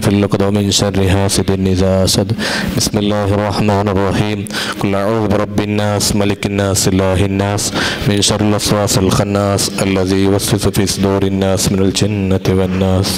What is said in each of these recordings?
في اللقد ومن شر حاسد إذا حسد بسم الله الرحمن الرحيم قل أعوذ برب الناس ملك الناس إله الناس من شر الوسواس الخناس الذي يوسوس في صدور الناس من الجنة والناس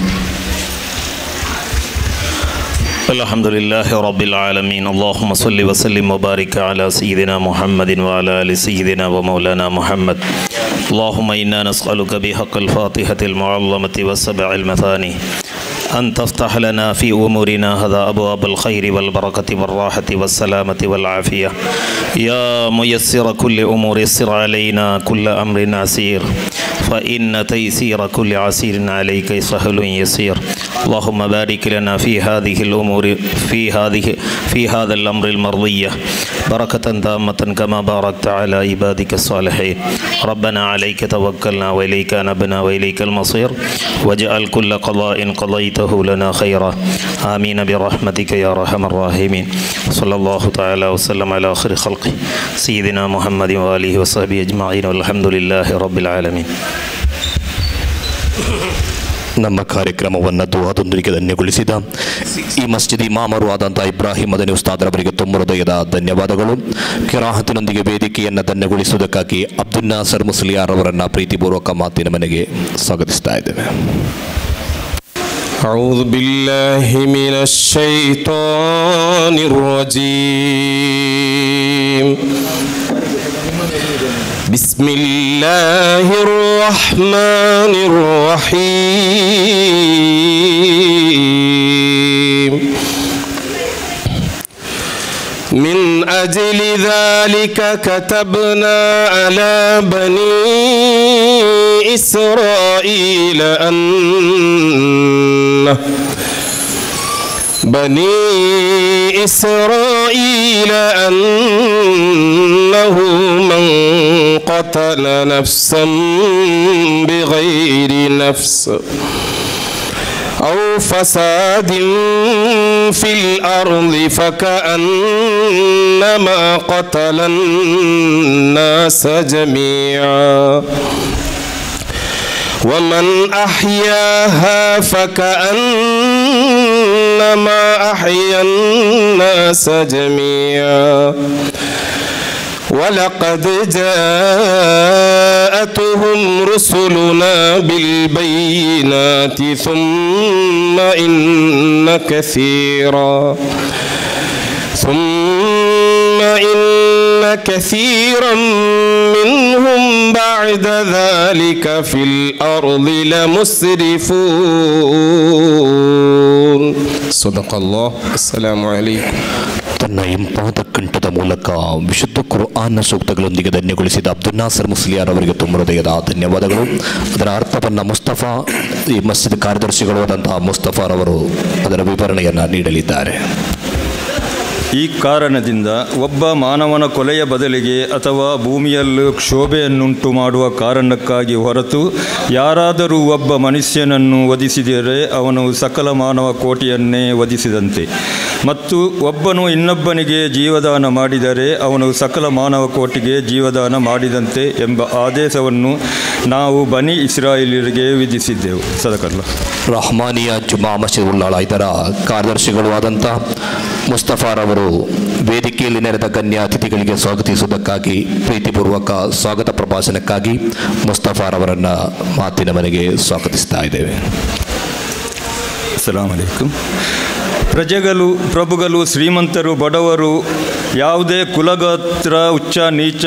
الحمد لله رب العالمين اللهم صل وسلم وبارك على سيدنا محمد وعلى ال سيدنا ومولانا محمد اللهم انا نسالك بحق الفاتحه المعظمه والسبع المثاني أن تفتح لنا في أمورنا هذا أبواب الخير والبركة والراحة والسلامة والعافية يا ميسر كل أمور يسر علينا كل أمر عسير فإن تيسير كل عسير عليك سهل يسير اللهم بارك لنا في هذه الأمور في هذه في هذا الأمر المرضية بركة تامة كما باركت على عبادك الصالحين ربنا عليك توكلنا وإليك نبنا وإليك المصير واجعل كل قضاء قضيته لنا خيرا آمين برحمتك يا أرحم الراحمين صلى الله تعالى وسلم على خير خلقه سيدنا محمد وآله وصحبه أجمعين والحمد لله رب العالمين ನಮ್ಮ ಕಾರ್ಯಕ್ರಮವನ್ನು ದುವಾದೊಂದಿಗೆ ಧನ್ಯಗೊಳಿಸಿದ ಈ ಮಸ್ಜಿದ್ ಇಮಾಮರು ಆದಂಥ ಇಬ್ರಾಹಿಂ ಮದನಿ ಉಸ್ತಾದರವರಿಗೆ ತುಂಬ ಹೃದಯದ ಧನ್ಯವಾದಗಳು ಕಿರಾಹತಿನೊಂದಿಗೆ ವೇದಿಕೆಯನ್ನು ಧನ್ಯಗೊಳಿಸುವುದಕ್ಕಾಗಿ ಅಬ್ದುಲ್ ನಾಸರ್ ಮುಸ್ಲಿಯಾರ್ ಅವರನ್ನು ಪ್ರೀತಿಪೂರ್ವಕ ಮಾತಿನ ಮನೆಗೆ ಸ್ವಾಗತಿಸ್ತಾ ಇದ್ದೇವೆ أعوذ بالله من الشيطان الرجيم بسم الله الرحمن الرحيم من أجل ذلك كتبنا على بني إسرائيل أنه بني إسرائيل أنه من قتل نفسا بغير نفس أو فساد في الأرض فكأنما قتل الناس جميعا ومن أحياها فكأنما أحيا الناس جميعا ولقد جاءتهم رسلنا بالبينات ثم إن كثيرا ثم إن كثيرا منهم بعد ذلك في الأرض لمسرفون صدق الله السلام عليكم ತನ್ನ ಇಂಪಾದ ಕಂಠದ ಮೂಲಕ ವಿಶುದ್ಧ ಕುರ್ಆನ್ನ ಸೂಕ್ತಗಳೊಂದಿಗೆ ಧನ್ಯಗೊಳಿಸಿದ ಅಬ್ದುಲ್ ನಾಸರ್ ಮುಸ್ಲಿಯಾರ್ ಅವರಿಗೆ ತುಂಬ ಹೃದಯದ ಧನ್ಯವಾದಗಳು ಅದರ ಅರ್ಥವನ್ನು ಮುಸ್ತಫಾ ಈ ಮಸ್ಜಿದ್ ಕಾರ್ಯದರ್ಶಿಗಳು ಆದಂತಹ ಮುಸ್ತಫಾರವರು ಅದರ ವಿವರಣೆಯನ್ನು ನೀಡಲಿದ್ದಾರೆ ಈ ಕಾರಣದಿಂದ ಒಬ್ಬ ಮಾನವನ ಕೊಲೆಯ ಬದಲಿಗೆ ಅಥವಾ ಭೂಮಿಯಲ್ಲೂ ಕ್ಷೋಭೆಯನ್ನುಂಟು ಮಾಡುವ ಕಾರಣಕ್ಕಾಗಿ ಹೊರತು ಯಾರಾದರೂ ಒಬ್ಬ ಮನುಷ್ಯನನ್ನು ವಧಿಸಿದರೆ ಅವನು ಸಕಲ ಮಾನವ ಕೋಟಿಯನ್ನೇ ವಧಿಸಿದಂತೆ ಮತ್ತು ಒಬ್ಬನು ಇನ್ನೊಬ್ಬನಿಗೆ ಜೀವದಾನ ಮಾಡಿದರೆ ಅವನು ಸಕಲ ಮಾನವ ಕೋಟಿಗೆ ಜೀವದಾನ ಮಾಡಿದಂತೆ ಎಂಬ ಆದೇಶವನ್ನು ನಾವು ಬನಿ ಇಸ್ರಾಯೇಲಿಯರಿಗೆ ವಿಧಿಸಿದ್ದೆವು ಸದಕಲ್ಲ ರಹಮಾನಿಯಾ ಜುಮಾ ಮಸೀದ್ ಉಳ್ಳಾಳ ಇದರ ಕಾರ್ಯದರ್ಶಿಗಳು ಆದಂಥ ಮುಸ್ತಫಾರವರು ವೇದಿಕೆಯಲ್ಲಿ ನೆರೆದ ಗಣ್ಯ ಅತಿಥಿಗಳಿಗೆ ಸ್ವಾಗತಿಸುವುದಕ್ಕಾಗಿ ಪ್ರೀತಿಪೂರ್ವಕ ಸ್ವಾಗತ ಪ್ರಭಾಷಣಕ್ಕಾಗಿ ಮುಸ್ತಫಾರವರನ್ನು ಮಾತಿನ ಮನೆಗೆ ಸ್ವಾಗತಿಸ್ತಾ ಇದ್ದೇವೆ ಅಸ್ಸಲಾಮ್ ಅಲೈಕುಮ್ ಪ್ರಜೆಗಳು ಪ್ರಭುಗಳು ಶ್ರೀಮಂತರು ಬಡವರು ಯಾವುದೇ ಕುಲಗೋತ್ರ ಉಚ್ಚ ನೀಚ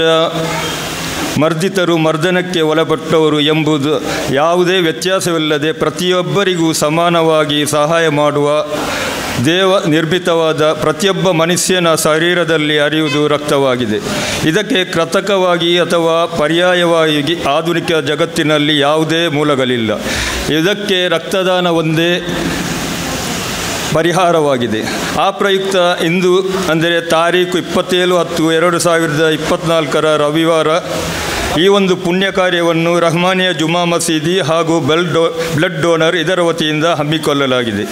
ಮರ್ದಿತರು ಮರ್ದನಕ್ಕೆ ಒಳಪಟ್ಟವರು ಎಂಬುದು ಯಾವುದೇ ವ್ಯತ್ಯಾಸವಿಲ್ಲದೆ ಪ್ರತಿಯೊಬ್ಬರಿಗೂ ಸಮಾನವಾಗಿ ಸಹಾಯ ಮಾಡುವ ದೇವ ನಿರ್ಮಿತವಾದ ಪ್ರತಿಯೊಬ್ಬ ಮನುಷ್ಯನ ಶರೀರದಲ್ಲಿ ಹರಿಯುವುದು ರಕ್ತವಾಗಿದೆ ಇದಕ್ಕೆ ಕೃತಕವಾಗಿ ಅಥವಾ ಪರ್ಯಾಯವಾಗಿ ಆಧುನಿಕ ಜಗತ್ತಿನಲ್ಲಿ ಯಾವುದೇ ಮೂಲಗಳಿಲ್ಲ ಇದಕ್ಕೆ ರಕ್ತದಾನ ಒಂದೇ ಪರಿಹಾರವಾಗಿದೆ ಆ ಪ್ರಯುಕ್ತ ಇಂದು ಅಂದರೆ ತಾರೀಕು ಇಪ್ಪತ್ತೇಳು ಹತ್ತು ಎರಡು ಸಾವಿರದ ಇಪ್ಪತ್ನಾಲ್ಕರ ರವಿವಾರ ಈ ಒಂದು ಪುಣ್ಯ ಕಾರ್ಯವನ್ನು ರಹಮಾನಿಯ ಜುಮಾ ಮಸೀದಿ ಹಾಗೂ ಬ್ಲಡ್ ಡೋ ಬ್ಲಡ್ ಡೋನರ್ ಇದರ ವತಿಯಿಂದ ಹಮ್ಮಿಕೊಳ್ಳಲಾಗಿದೆ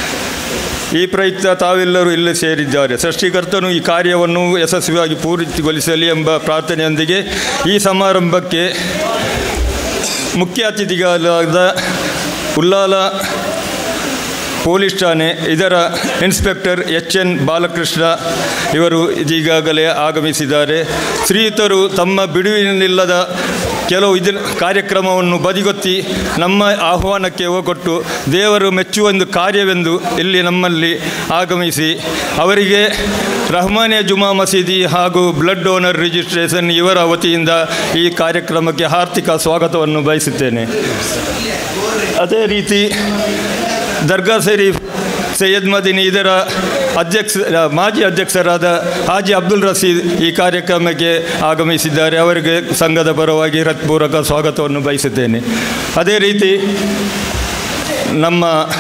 ಈ ಪ್ರಯುಕ್ತ ತಾವೆಲ್ಲರೂ ಇಲ್ಲಿ ಸೇರಿದ್ದಾರೆ ಸೃಷ್ಟಿಕರ್ತನು ಈ ಕಾರ್ಯವನ್ನು ಯಶಸ್ವಿಯಾಗಿ ಪೂರ್ತಿಗೊಳಿಸಲಿ ಎಂಬ ಪ್ರಾರ್ಥನೆಯೊಂದಿಗೆ ಈ ಸಮಾರಂಭಕ್ಕೆ ಮುಖ್ಯ ಅತಿಥಿಗಳಾದ ಉಲ್ಲಾಲ ಪೊಲೀಸ್ ಠಾಣೆ ಇದರ ಇನ್ಸ್ಪೆಕ್ಟರ್ ಎಚ್ ಎನ್ ಬಾಲಕೃಷ್ಣ ಇವರು ಈಗಾಗಲೇ ಆಗಮಿಸಿದ್ದಾರೆ ಶ್ರೀಯುತರು ತಮ್ಮ ಬಿಡುವಿನಿಲ್ಲದ ಕೆಲವು ಇದ ಕಾರ್ಯಕ್ರಮವನ್ನು ಬದಿಗೊತ್ತಿ ನಮ್ಮ ಆಹ್ವಾನಕ್ಕೆ ಹೋಗೊಟ್ಟು ದೇವರು ಮೆಚ್ಚುವ ಒಂದು ಕಾರ್ಯವೆಂದು ಇಲ್ಲಿ ನಮ್ಮಲ್ಲಿ ಆಗಮಿಸಿ ಅವರಿಗೆ ರಹಮಾನಿಯ ಜುಮಾ ಮಸೀದಿ ಹಾಗೂ ಬ್ಲಡ್ ಡೋನರ್ ರಿಜಿಸ್ಟ್ರೇಷನ್ ಇವರ ವತಿಯಿಂದ ಈ ಕಾರ್ಯಕ್ರಮಕ್ಕೆ ಆರ್ಥಿಕ ಸ್ವಾಗತವನ್ನು ಬಯಸುತ್ತೇನೆ ಅದೇ ರೀತಿ ದರ್ಗಾ ಶರೀಫ್ ಸೈಯದ್ ಮದೀನಿ ಇದರ ಅಧ್ಯಕ್ಷ ಮಾಜಿ ಅಧ್ಯಕ್ಷರಾದ ಹಾಜಿ ಅಬ್ದುಲ್ ರಸೀದ್ ಈ ಕಾರ್ಯಕ್ರಮಕ್ಕೆ ಆಗಮಿಸಿದ್ದಾರೆ ಅವರಿಗೆ ಸಂಘದ ಪರವಾಗಿ ಹೃತ್ಪೂರ್ವಕ ಸ್ವಾಗತವನ್ನು ಬಯಸುತ್ತೇನೆ ಅದೇ ರೀತಿ ನಮ್ಮ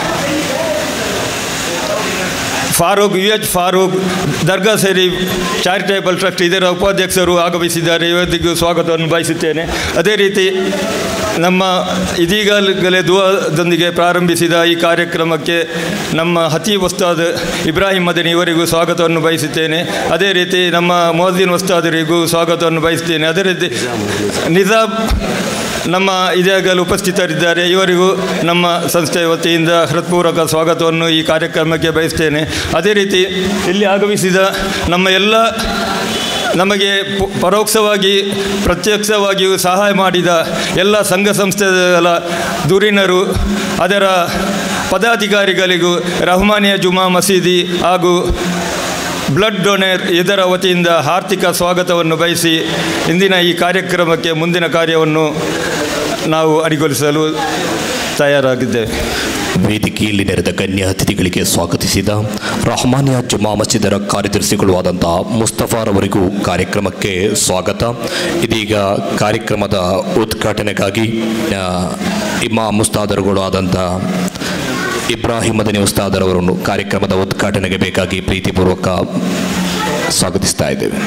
Farooq U H Farooq Dargah Sharif charitable trust ಇದರ ಉಪಾಧ್ಯಕ್ಷರು ಆಗಮಿಸಿದ್ದಾರೆ ಇವತ್ತಿಗೂ ಸ್ವಾಗತವನ್ನು ಬಯಸುತ್ತೇನೆ ಅದೇ ರೀತಿ ನಮ್ಮ ಇದೀಗಲೇ ದುವಾದೊಂದಿಗೆ ಪ್ರಾರಂಭಿಸಿದ ಈ ಕಾರ್ಯಕ್ರಮಕ್ಕೆ ನಮ್ಮ ಹತೀಬ್ ಉಸ್ತಾದ್ ಇಬ್ರಾಹಿಂ ಮದನಿ ಇವರಿಗೂ ಸ್ವಾಗತವನ್ನು ಬಯಸುತ್ತೇನೆ ಅದೇ ರೀತಿ ನಮ್ಮ ಮೊಹದ್ದೀನ್ ಉಸ್ತಾದರಿಗೂ ಸ್ವಾಗತವನ್ನು ಬಯಸುತ್ತೇನೆ ಅದೇ ರೀತಿ ನಿಜಾಬ್ ನಮ್ಮ ಇದಾಗಲು ಉಪಸ್ಥಿತರಿದ್ದಾರೆ ಇವರಿಗೂ ನಮ್ಮ ಸಂಸ್ಥೆಯ ವತಿಯಿಂದ ಹೃತ್ಪೂರ್ವಕ ಸ್ವಾಗತವನ್ನು ಈ ಕಾರ್ಯಕ್ರಮಕ್ಕೆ ಬಯಸ್ತೇನೆ ಅದೇ ರೀತಿ ಇಲ್ಲಿ ಆಗಮಿಸಿದ ನಮ್ಮ ಎಲ್ಲ ನಮಗೆ ಪ- ಪರೋಕ್ಷವಾಗಿ ಪ್ರತ್ಯಕ್ಷವಾಗಿಯೂ ಸಹಾಯ ಮಾಡಿದ ಎಲ್ಲ ಸಂಘ ಸಂಸ್ಥೆಗಳ ಧುರೀಣರು ಅದರ ಪದಾಧಿಕಾರಿಗಳಿಗೂ ರಹಮಾನಿಯ ಜುಮಾ ಮಸೀದಿ ಹಾಗೂ ಬ್ಲಡ್ ಡೊನೇರ್ ಇದರ ವತಿಯಿಂದ ಆರ್ಥಿಕ ಸ್ವಾಗತವನ್ನು ಬಯಸಿ ಇಂದಿನ ಈ ಕಾರ್ಯಕ್ರಮಕ್ಕೆ ಮುಂದಿನ ಕಾರ್ಯವನ್ನು ನಾವು ಅಡಿಗೊಳಿಸಲು ತಯಾರಾಗಿದ್ದೇವೆ ವೇದಿಕೆಯಲ್ಲಿ ನೆರೆದ ಗಣ್ಯ ಅತಿಥಿಗಳಿಗೆ ಸ್ವಾಗತಿಸಿದ ರಹಮಾನಿಯಾ ಜುಮಾ ಮಸೀದರ ಕಾರ್ಯದರ್ಶಿಗಳು ಆದಂತಹ ಮುಸ್ತಫಾರವರಿಗೂ ಕಾರ್ಯಕ್ರಮಕ್ಕೆ ಸ್ವಾಗತ ಇದೀಗ ಕಾರ್ಯಕ್ರಮದ ಉದ್ಘಾಟನೆಗಾಗಿ ಆ, ಇಮಾ ಮುಸ್ತಾದರುಗಳು ಆದಂಥ ಇಬ್ರಾಹಿಂ ಮದನಿ ಉಸ್ತಾದರವರನ್ನು ಕಾರ್ಯಕ್ರಮದ ಉದ್ಘಾಟನೆಗೆ ಬೇಕಾಗಿ ಪ್ರೀತಿಪೂರ್ವಕ ಸ್ವಾಗತಿಸ್ತಾ ಇದ್ದೇವೆ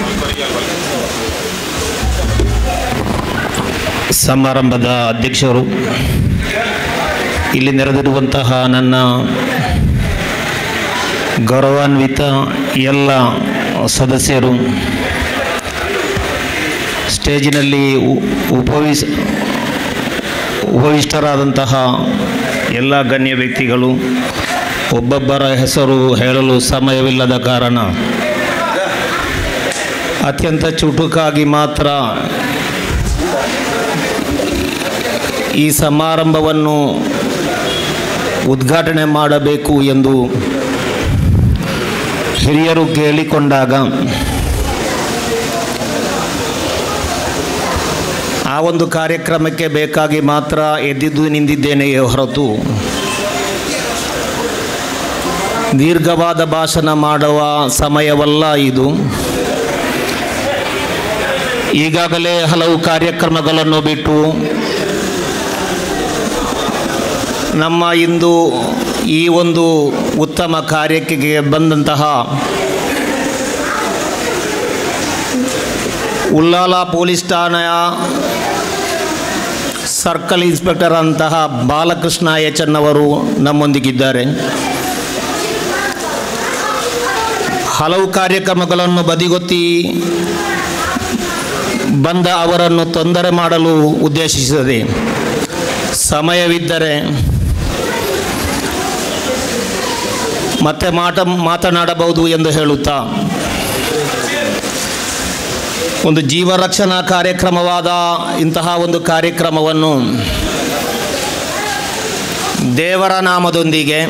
ಸಮಾರಂಭದ ಅಧ್ಯಕ್ಷರು ಇಲ್ಲಿ ನೆರೆದಿರುವಂತಹ ನನ್ನ ಗೌರವಾನ್ವಿತ ಎಲ್ಲ ಸದಸ್ಯರು ಸ್ಟೇಜಿನಲ್ಲಿ ಉ- ಉಪವಿಸ್ ಉಪವಿಷ್ಟರಾದಂತಹ ಎಲ್ಲ ಗಣ್ಯ ವ್ಯಕ್ತಿಗಳು ಒಬ್ಬೊಬ್ಬರ ಹೆಸರು ಹೇಳಲು ಸಮಯವಿಲ್ಲದ ಕಾರಣ ಅತ್ಯಂತ ಚುಟುಕಾಗಿ ಮಾತ್ರ ಈ ಸಮಾರಂಭವನ್ನು ಉದ್ಘಾಟನೆ ಮಾಡಬೇಕು ಎಂದು ಹಿರಿಯರು ಕೇಳಿಕೊಂಡಾಗ ಆ ಒಂದು ಕಾರ್ಯಕ್ರಮಕ್ಕೆ ಬೇಕಾಗಿ ಮಾತ್ರ ಎದ್ದಿದ್ದು ನಿಂತಿದ್ದೇನೆಯೇ ಹೊರತು ದೀರ್ಘವಾದ ಭಾಷಣ ಮಾಡುವ ಸಮಯವಲ್ಲ ಇದು ಈಗಾಗಲೇ ಹಲವು ಕಾರ್ಯಕ್ರಮಗಳನ್ನು ಬಿಟ್ಟು ನಮ್ಮ ಇಂದು ಈ ಒಂದು ಉತ್ತಮ ಕಾರ್ಯಕ್ಕೆ ಬಂದಂತಹ ಉಲ್ಲಾಲ ಪೊಲೀಸ್ ಠಾಣೆಯ ಸರ್ಕಲ್ ಇನ್ಸ್ಪೆಕ್ಟರ್ ಅಂತಹ ಬಾಲಕೃಷ್ಣ ಎಚ್ ಅವರು ನಮ್ಮೊಂದಿಗಿದ್ದಾರೆ ಹಲವು ಕಾರ್ಯಕ್ರಮಗಳನ್ನು ಬದಿಗೊತ್ತಿ ಬಂದ ಅವರನ್ನು ತೊಂದರೆ ಮಾಡಲು ಉದ್ದೇಶಿಸಿದೆ ಸಮಯವಿದ್ದರೆ ಮತ್ತೆ ಮಾಟ ಮಾತನಾಡಬಹುದು ಎಂದು ಹೇಳುತ್ತಾ ಒಂದು ಜೀವ ರಕ್ಷಣಾ ಕಾರ್ಯಕ್ರಮವಾದ ಇಂತಹ ಒಂದು ಕಾರ್ಯಕ್ರಮವನ್ನು ದೇವರ ನಾಮದೊಂದಿಗೆ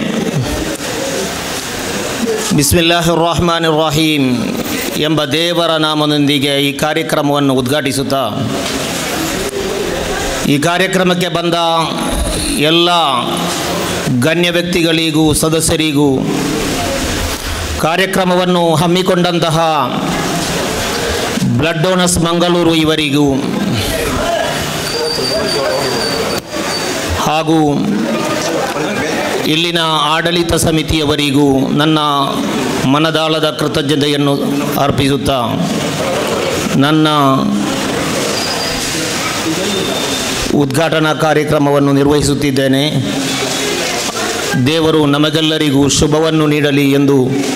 ಬಿಸ್ಮಿಲ್ಲಾಹ್ ರಹಮಾನ್ ರಹೀಂ ಎಂಬ ದೇವರ ನಾಮದೊಂದಿಗೆ ಈ ಕಾರ್ಯಕ್ರಮವನ್ನು ಉದ್ಘಾಟಿಸುತ್ತಾ ಈ ಕಾರ್ಯಕ್ರಮಕ್ಕೆ ಬಂದ ಎಲ್ಲ ಗಣ್ಯ ವ್ಯಕ್ತಿಗಳಿಗೂ ಸದಸ್ಯರಿಗೂ ಕಾರ್ಯಕ್ರಮವನ್ನು ಹಮ್ಮಿಕೊಂಡಂತಹ ಬ್ಲಡ್ ಡೋನರ್ಸ್ ಮಂಗಳೂರು ಇವರಿಗೂ ಹಾಗೂ ಇಲ್ಲಿನ ಆಡಳಿತ ಸಮಿತಿಯವರಿಗೂ ನನ್ನ ಮನದಾಳದ ಕೃತಜ್ಞತೆಯನ್ನು ಅರ್ಪಿಸುತ್ತಾ ನನ್ನ ಉದ್ಘಾಟನಾ ಕಾರ್ಯಕ್ರಮವನ್ನು ನಿರ್ವಹಿಸುತ್ತಿದ್ದೇನೆ ದೇವರು ನಮಗೆಲ್ಲರಿಗೂ ಶುಭವನ್ನು ನೀಡಲಿ ಎಂದು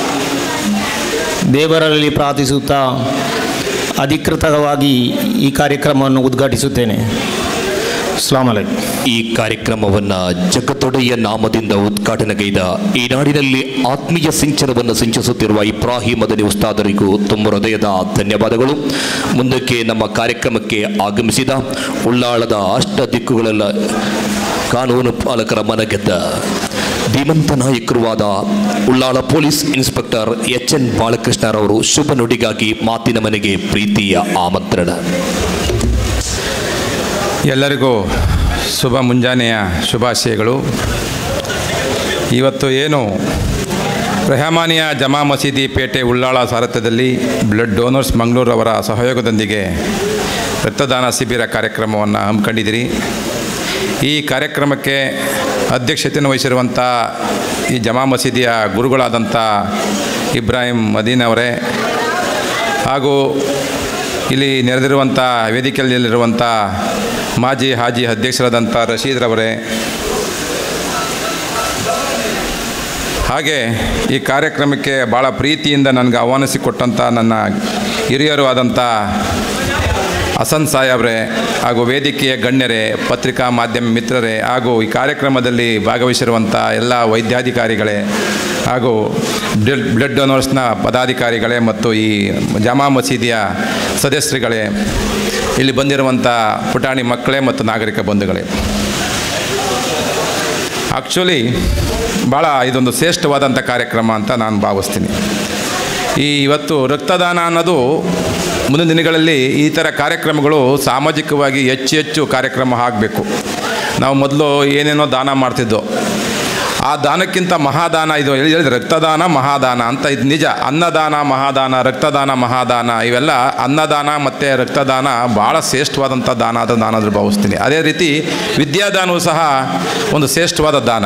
ದೇವರಲ್ಲಿ ಪ್ರಾರ್ಥಿಸುತ್ತಾ ಅಧಿಕೃತವಾಗಿ ಈ ಕಾರ್ಯಕ್ರಮವನ್ನು ಉದ್ಘಾಟಿಸುತ್ತೇನೆ ಅಸ್ಲಾಂ ಅಲೈkum ಈ ಕಾರ್ಯಕ್ರಮವನ್ನ ಜಗತ್ತೊಡೆಯ ನಾಮದಿಂದ ಉದ್ಘಾಟನೆಗೈದ ಈ ನಾಡಿನಲ್ಲಿ ಆತ್ಮೀಯ ಸಿಂಚನವನ್ನು ಸಿಂಚಿಸುತ್ತಿರುವ ಇಬ್ರಾಹಿಂ ಮದನಿ ಉಸ್ತಾದರಿಗೂ ತುಂಬ ಹೃದಯದ ಧನ್ಯವಾದಗಳು ಮುಂದಕ್ಕೆ ನಮ್ಮ ಕಾರ್ಯಕ್ರಮಕ್ಕೆ ಆಗಮಿಸಿದ ಉಳ್ಳಾಳದ ಅಷ್ಟ ದಿಕ್ಕುಗಳೆಲ್ಲ ಕಾನೂನು ಪಾಲಕರ ಮನಗೆದ್ದ ಧೀಮಂತ ನಾಯಕರು ಆದ Ullal police inspector H N ಬಾಲಕೃಷ್ಣರವರು ಶುಭ ನುಡಿಗಾಗಿ ಮಾತಿನ ಮನೆಗೆ ಪ್ರೀತಿಯ ಆಮಂತ್ರಣ ಎಲ್ಲರಿಗೂ ಶುಭ ಮುಂಜಾನೆಯ ಶುಭಾಶಯಗಳು ಇವತ್ತು ಏನು ರೆಹಮಾನಿಯ ಜಮಾ ಮಸೀದಿ ಪೇಟೆ ಉಳ್ಳಾಳ ಸಾರಥ್ಯದಲ್ಲಿ ಬ್ಲಡ್ ಡೋನರ್ಸ್ ಮಂಗಳೂರವರ ಸಹಯೋಗದೊಂದಿಗೆ ರಕ್ತದಾನ ಶಿಬಿರ ಕಾರ್ಯಕ್ರಮವನ್ನು ಹಮ್ಮಿಕೊಂಡಿದ್ದೀರಿ ಈ ಕಾರ್ಯಕ್ರಮಕ್ಕೆ ಅಧ್ಯಕ್ಷತೆಯನ್ನು ವಹಿಸಿರುವಂಥ ಈ ಜಮಾ ಮಸೀದಿಯ ಗುರುಗಳಾದಂಥ ಇಬ್ರಾಹಿಂ ಮದೀನ್ ಅವರೇ ಹಾಗೂ ಇಲ್ಲಿ ನೆರೆದಿರುವಂಥ ವೇದಿಕೆಯಲ್ಲಿರುವಂಥ ಮಾಜಿ ಹಾಜಿ ಅಧ್ಯಕ್ಷರಾದಂಥ ರಶೀದ್ರವರೇ ಹಾಗೆ ಈ ಕಾರ್ಯಕ್ರಮಕ್ಕೆ ಭಾಳ ಪ್ರೀತಿಯಿಂದ ನನಗೆ ಆಹ್ವಾನಿಸಿಕೊಟ್ಟಂಥ ನನ್ನ ಹಿರಿಯರು ಆದಂಥ ಹಸನ್ ಸಾಹೇಬ್ರೆ ಹಾಗೂ ವೇದಿಕೆಯ ಗಣ್ಯರೇ ಪತ್ರಿಕಾ ಮಾಧ್ಯಮ ಮಿತ್ರರೇ ಹಾಗೂ ಈ ಕಾರ್ಯಕ್ರಮದಲ್ಲಿ ಭಾಗವಹಿಸಿರುವಂಥ ಎಲ್ಲ ವೈದ್ಯಾಧಿಕಾರಿಗಳೇ ಹಾಗೂ ಬ್ಲಡ್ ಬ್ಲಡ್ ಡೊನರ್ಸ್ನ ಪದಾಧಿಕಾರಿಗಳೇ ಮತ್ತು ಈ ಜಾಮಾ ಮಸೀದಿಯ ಸದಸ್ಯರುಗಳೇ ಇಲ್ಲಿ ಬಂದಿರುವಂಥ ಪುಟಾಣಿ ಮಕ್ಕಳೇ ಮತ್ತು ನಾಗರಿಕ ಬಂಧುಗಳೇ ಆ್ಯಕ್ಚುಲಿ ಭಾಳ ಇದೊಂದು ಶ್ರೇಷ್ಠವಾದಂಥ ಕಾರ್ಯಕ್ರಮ ಅಂತ ನಾನು ಭಾವಿಸ್ತೀನಿ ಈ ಇವತ್ತು ರಕ್ತದಾನ ಅನ್ನೋದು ಮುಂದಿನ ದಿನಗಳಲ್ಲಿ ಈ ಥರ ಕಾರ್ಯಕ್ರಮಗಳು ಸಾಮಾಜಿಕವಾಗಿ ಹೆಚ್ಚು ಹೆಚ್ಚು ಕಾರ್ಯಕ್ರಮ ಆಗಬೇಕು ನಾವು ಮೊದಲು ಏನೇನೋ ದಾನ ಮಾಡ್ತಿದ್ದೋ ಆ ದಾನಕ್ಕಿಂತ ಮಹಾದಾನ ಇದು ಹೇಳಿ ಹೇಳಿದ್ರೆ ರಕ್ತದಾನ ಮಹಾದಾನ ಅಂತ ಇದು ನಿಜ ಅನ್ನದಾನ ಮಹಾದಾನ ರಕ್ತದಾನ ಮಹಾದಾನ ಇವೆಲ್ಲ ಅನ್ನದಾನ ಮತ್ತು ರಕ್ತದಾನ ಭಾಳ ಶ್ರೇಷ್ಠವಾದಂಥ ದಾನ ಅಂತ ನಾನು ಅದ್ರ ಭಾವಿಸ್ತೀನಿ ಅದೇ ರೀತಿ ವಿದ್ಯಾದಾನವೂ ಸಹ ಒಂದು ಶ್ರೇಷ್ಠವಾದ ದಾನ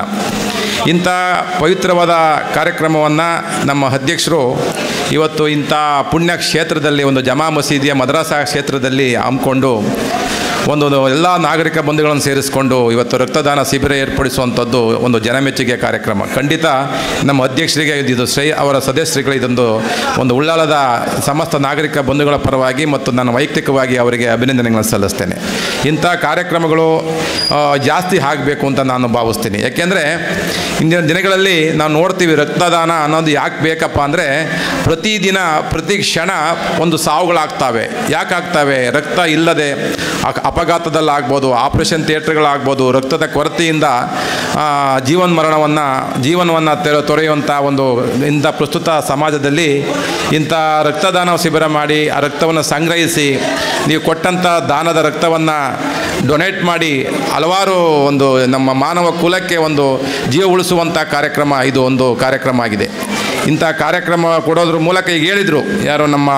ಇಂಥ ಪವಿತ್ರವಾದ ಕಾರ್ಯಕ್ರಮವನ್ನು ನಮ್ಮ ಅಧ್ಯಕ್ಷರು ಇವತ್ತು ಇಂಥ ಪುಣ್ಯ ಕ್ಷೇತ್ರದಲ್ಲಿ ಒಂದು ಜಮಾ ಮಸೀದಿಯ ಮದ್ರಾಸಾ ಕ್ಷೇತ್ರದಲ್ಲಿ ಹಮ್ಮಿಕೊಂಡು ಒಂದು ಎಲ್ಲ ನಾಗರಿಕ ಬಂಧುಗಳನ್ನು ಸೇರಿಸಿಕೊಂಡು ಇವತ್ತು ರಕ್ತದಾನ ಶಿಬಿರ ಏರ್ಪಡಿಸುವಂಥದ್ದು ಒಂದು ಜನಮೆಚ್ಚುಗೆ ಕಾರ್ಯಕ್ರಮ ಖಂಡಿತ ನಮ್ಮ ಅಧ್ಯಕ್ಷರಿಗೆ ಇದು ಶ್ರೇಯ ಅವರ ಸದಸ್ಯರುಗಳು ಇದೊಂದು ಒಂದು ಉಳ್ಳಾಲದ ಸಮಸ್ತ ನಾಗರಿಕ ಬಂಧುಗಳ ಪರವಾಗಿ ಮತ್ತು ನಾನು ವೈಯಕ್ತಿಕವಾಗಿ ಅವರಿಗೆ ಅಭಿನಂದನೆಗಳನ್ನು ಸಲ್ಲಿಸ್ತೇನೆ ಇಂಥ ಕಾರ್ಯಕ್ರಮಗಳು ಆ, ಜಾಸ್ತಿ ಆಗಬೇಕು ಅಂತ ನಾನು ಭಾವಿಸ್ತೀನಿ ಯಾಕೆಂದರೆ ಇಂದಿನ ದಿನಗಳಲ್ಲಿ ನಾವು ನೋಡ್ತೀವಿ ರಕ್ತದಾನ ಅನ್ನೋದು ಯಾಕೆ ಬೇಕಪ್ಪ ಅಂದರೆ ಪ್ರತಿದಿನ ಪ್ರತಿ ಕ್ಷಣ ಒಂದು ಸಾವುಗಳಾಗ್ತವೆ ಯಾಕೆ ಆಗ್ತವೆ ರಕ್ತ ಇಲ್ಲದೆ ಅಕ- ಅಪಘಾತದಲ್ಲಾಗ್ಬೋದು ಆಪರೇಷನ್ ಥಿಯೇಟ್ರ್ಗಳಾಗ್ಬೋದು ರಕ್ತದ ಕೊರತೆಯಿಂದ ಆ, ಜೀವನ ಮರಣವನ್ನು ಜೀವನವನ್ನು ತೆರ ತೊರೆಯುವಂಥ ಒಂದು ಇಂಥ ಪ್ರಸ್ತುತ ಸಮಾಜದಲ್ಲಿ ಇಂಥ ರಕ್ತದಾನ ಶಿಬಿರ ಮಾಡಿ ಆ ರಕ್ತವನ್ನು ಸಂಗ್ರಹಿಸಿ ನೀವು ಕೊಟ್ಟಂಥ ದಾನದ ರಕ್ತವನ್ನು ಡೊನೇಟ್ ಮಾಡಿ ಹಲವಾರು ಒಂದು ನಮ್ಮ ಮಾನವ ಕುಲಕ್ಕೆ ಒಂದು ಜೀವ ಉಳಿಸುವಂಥ ಕಾರ್ಯಕ್ರಮ ಇದು ಒಂದು ಕಾರ್ಯಕ್ರಮ ಆಗಿದೆ ಇಂಥ ಕಾರ್ಯಕ್ರಮ ಕೊಡೋದ್ರ ಮೂಲಕ ಈಗ ಹೇಳಿದರು ಯಾರು ನಮ್ಮ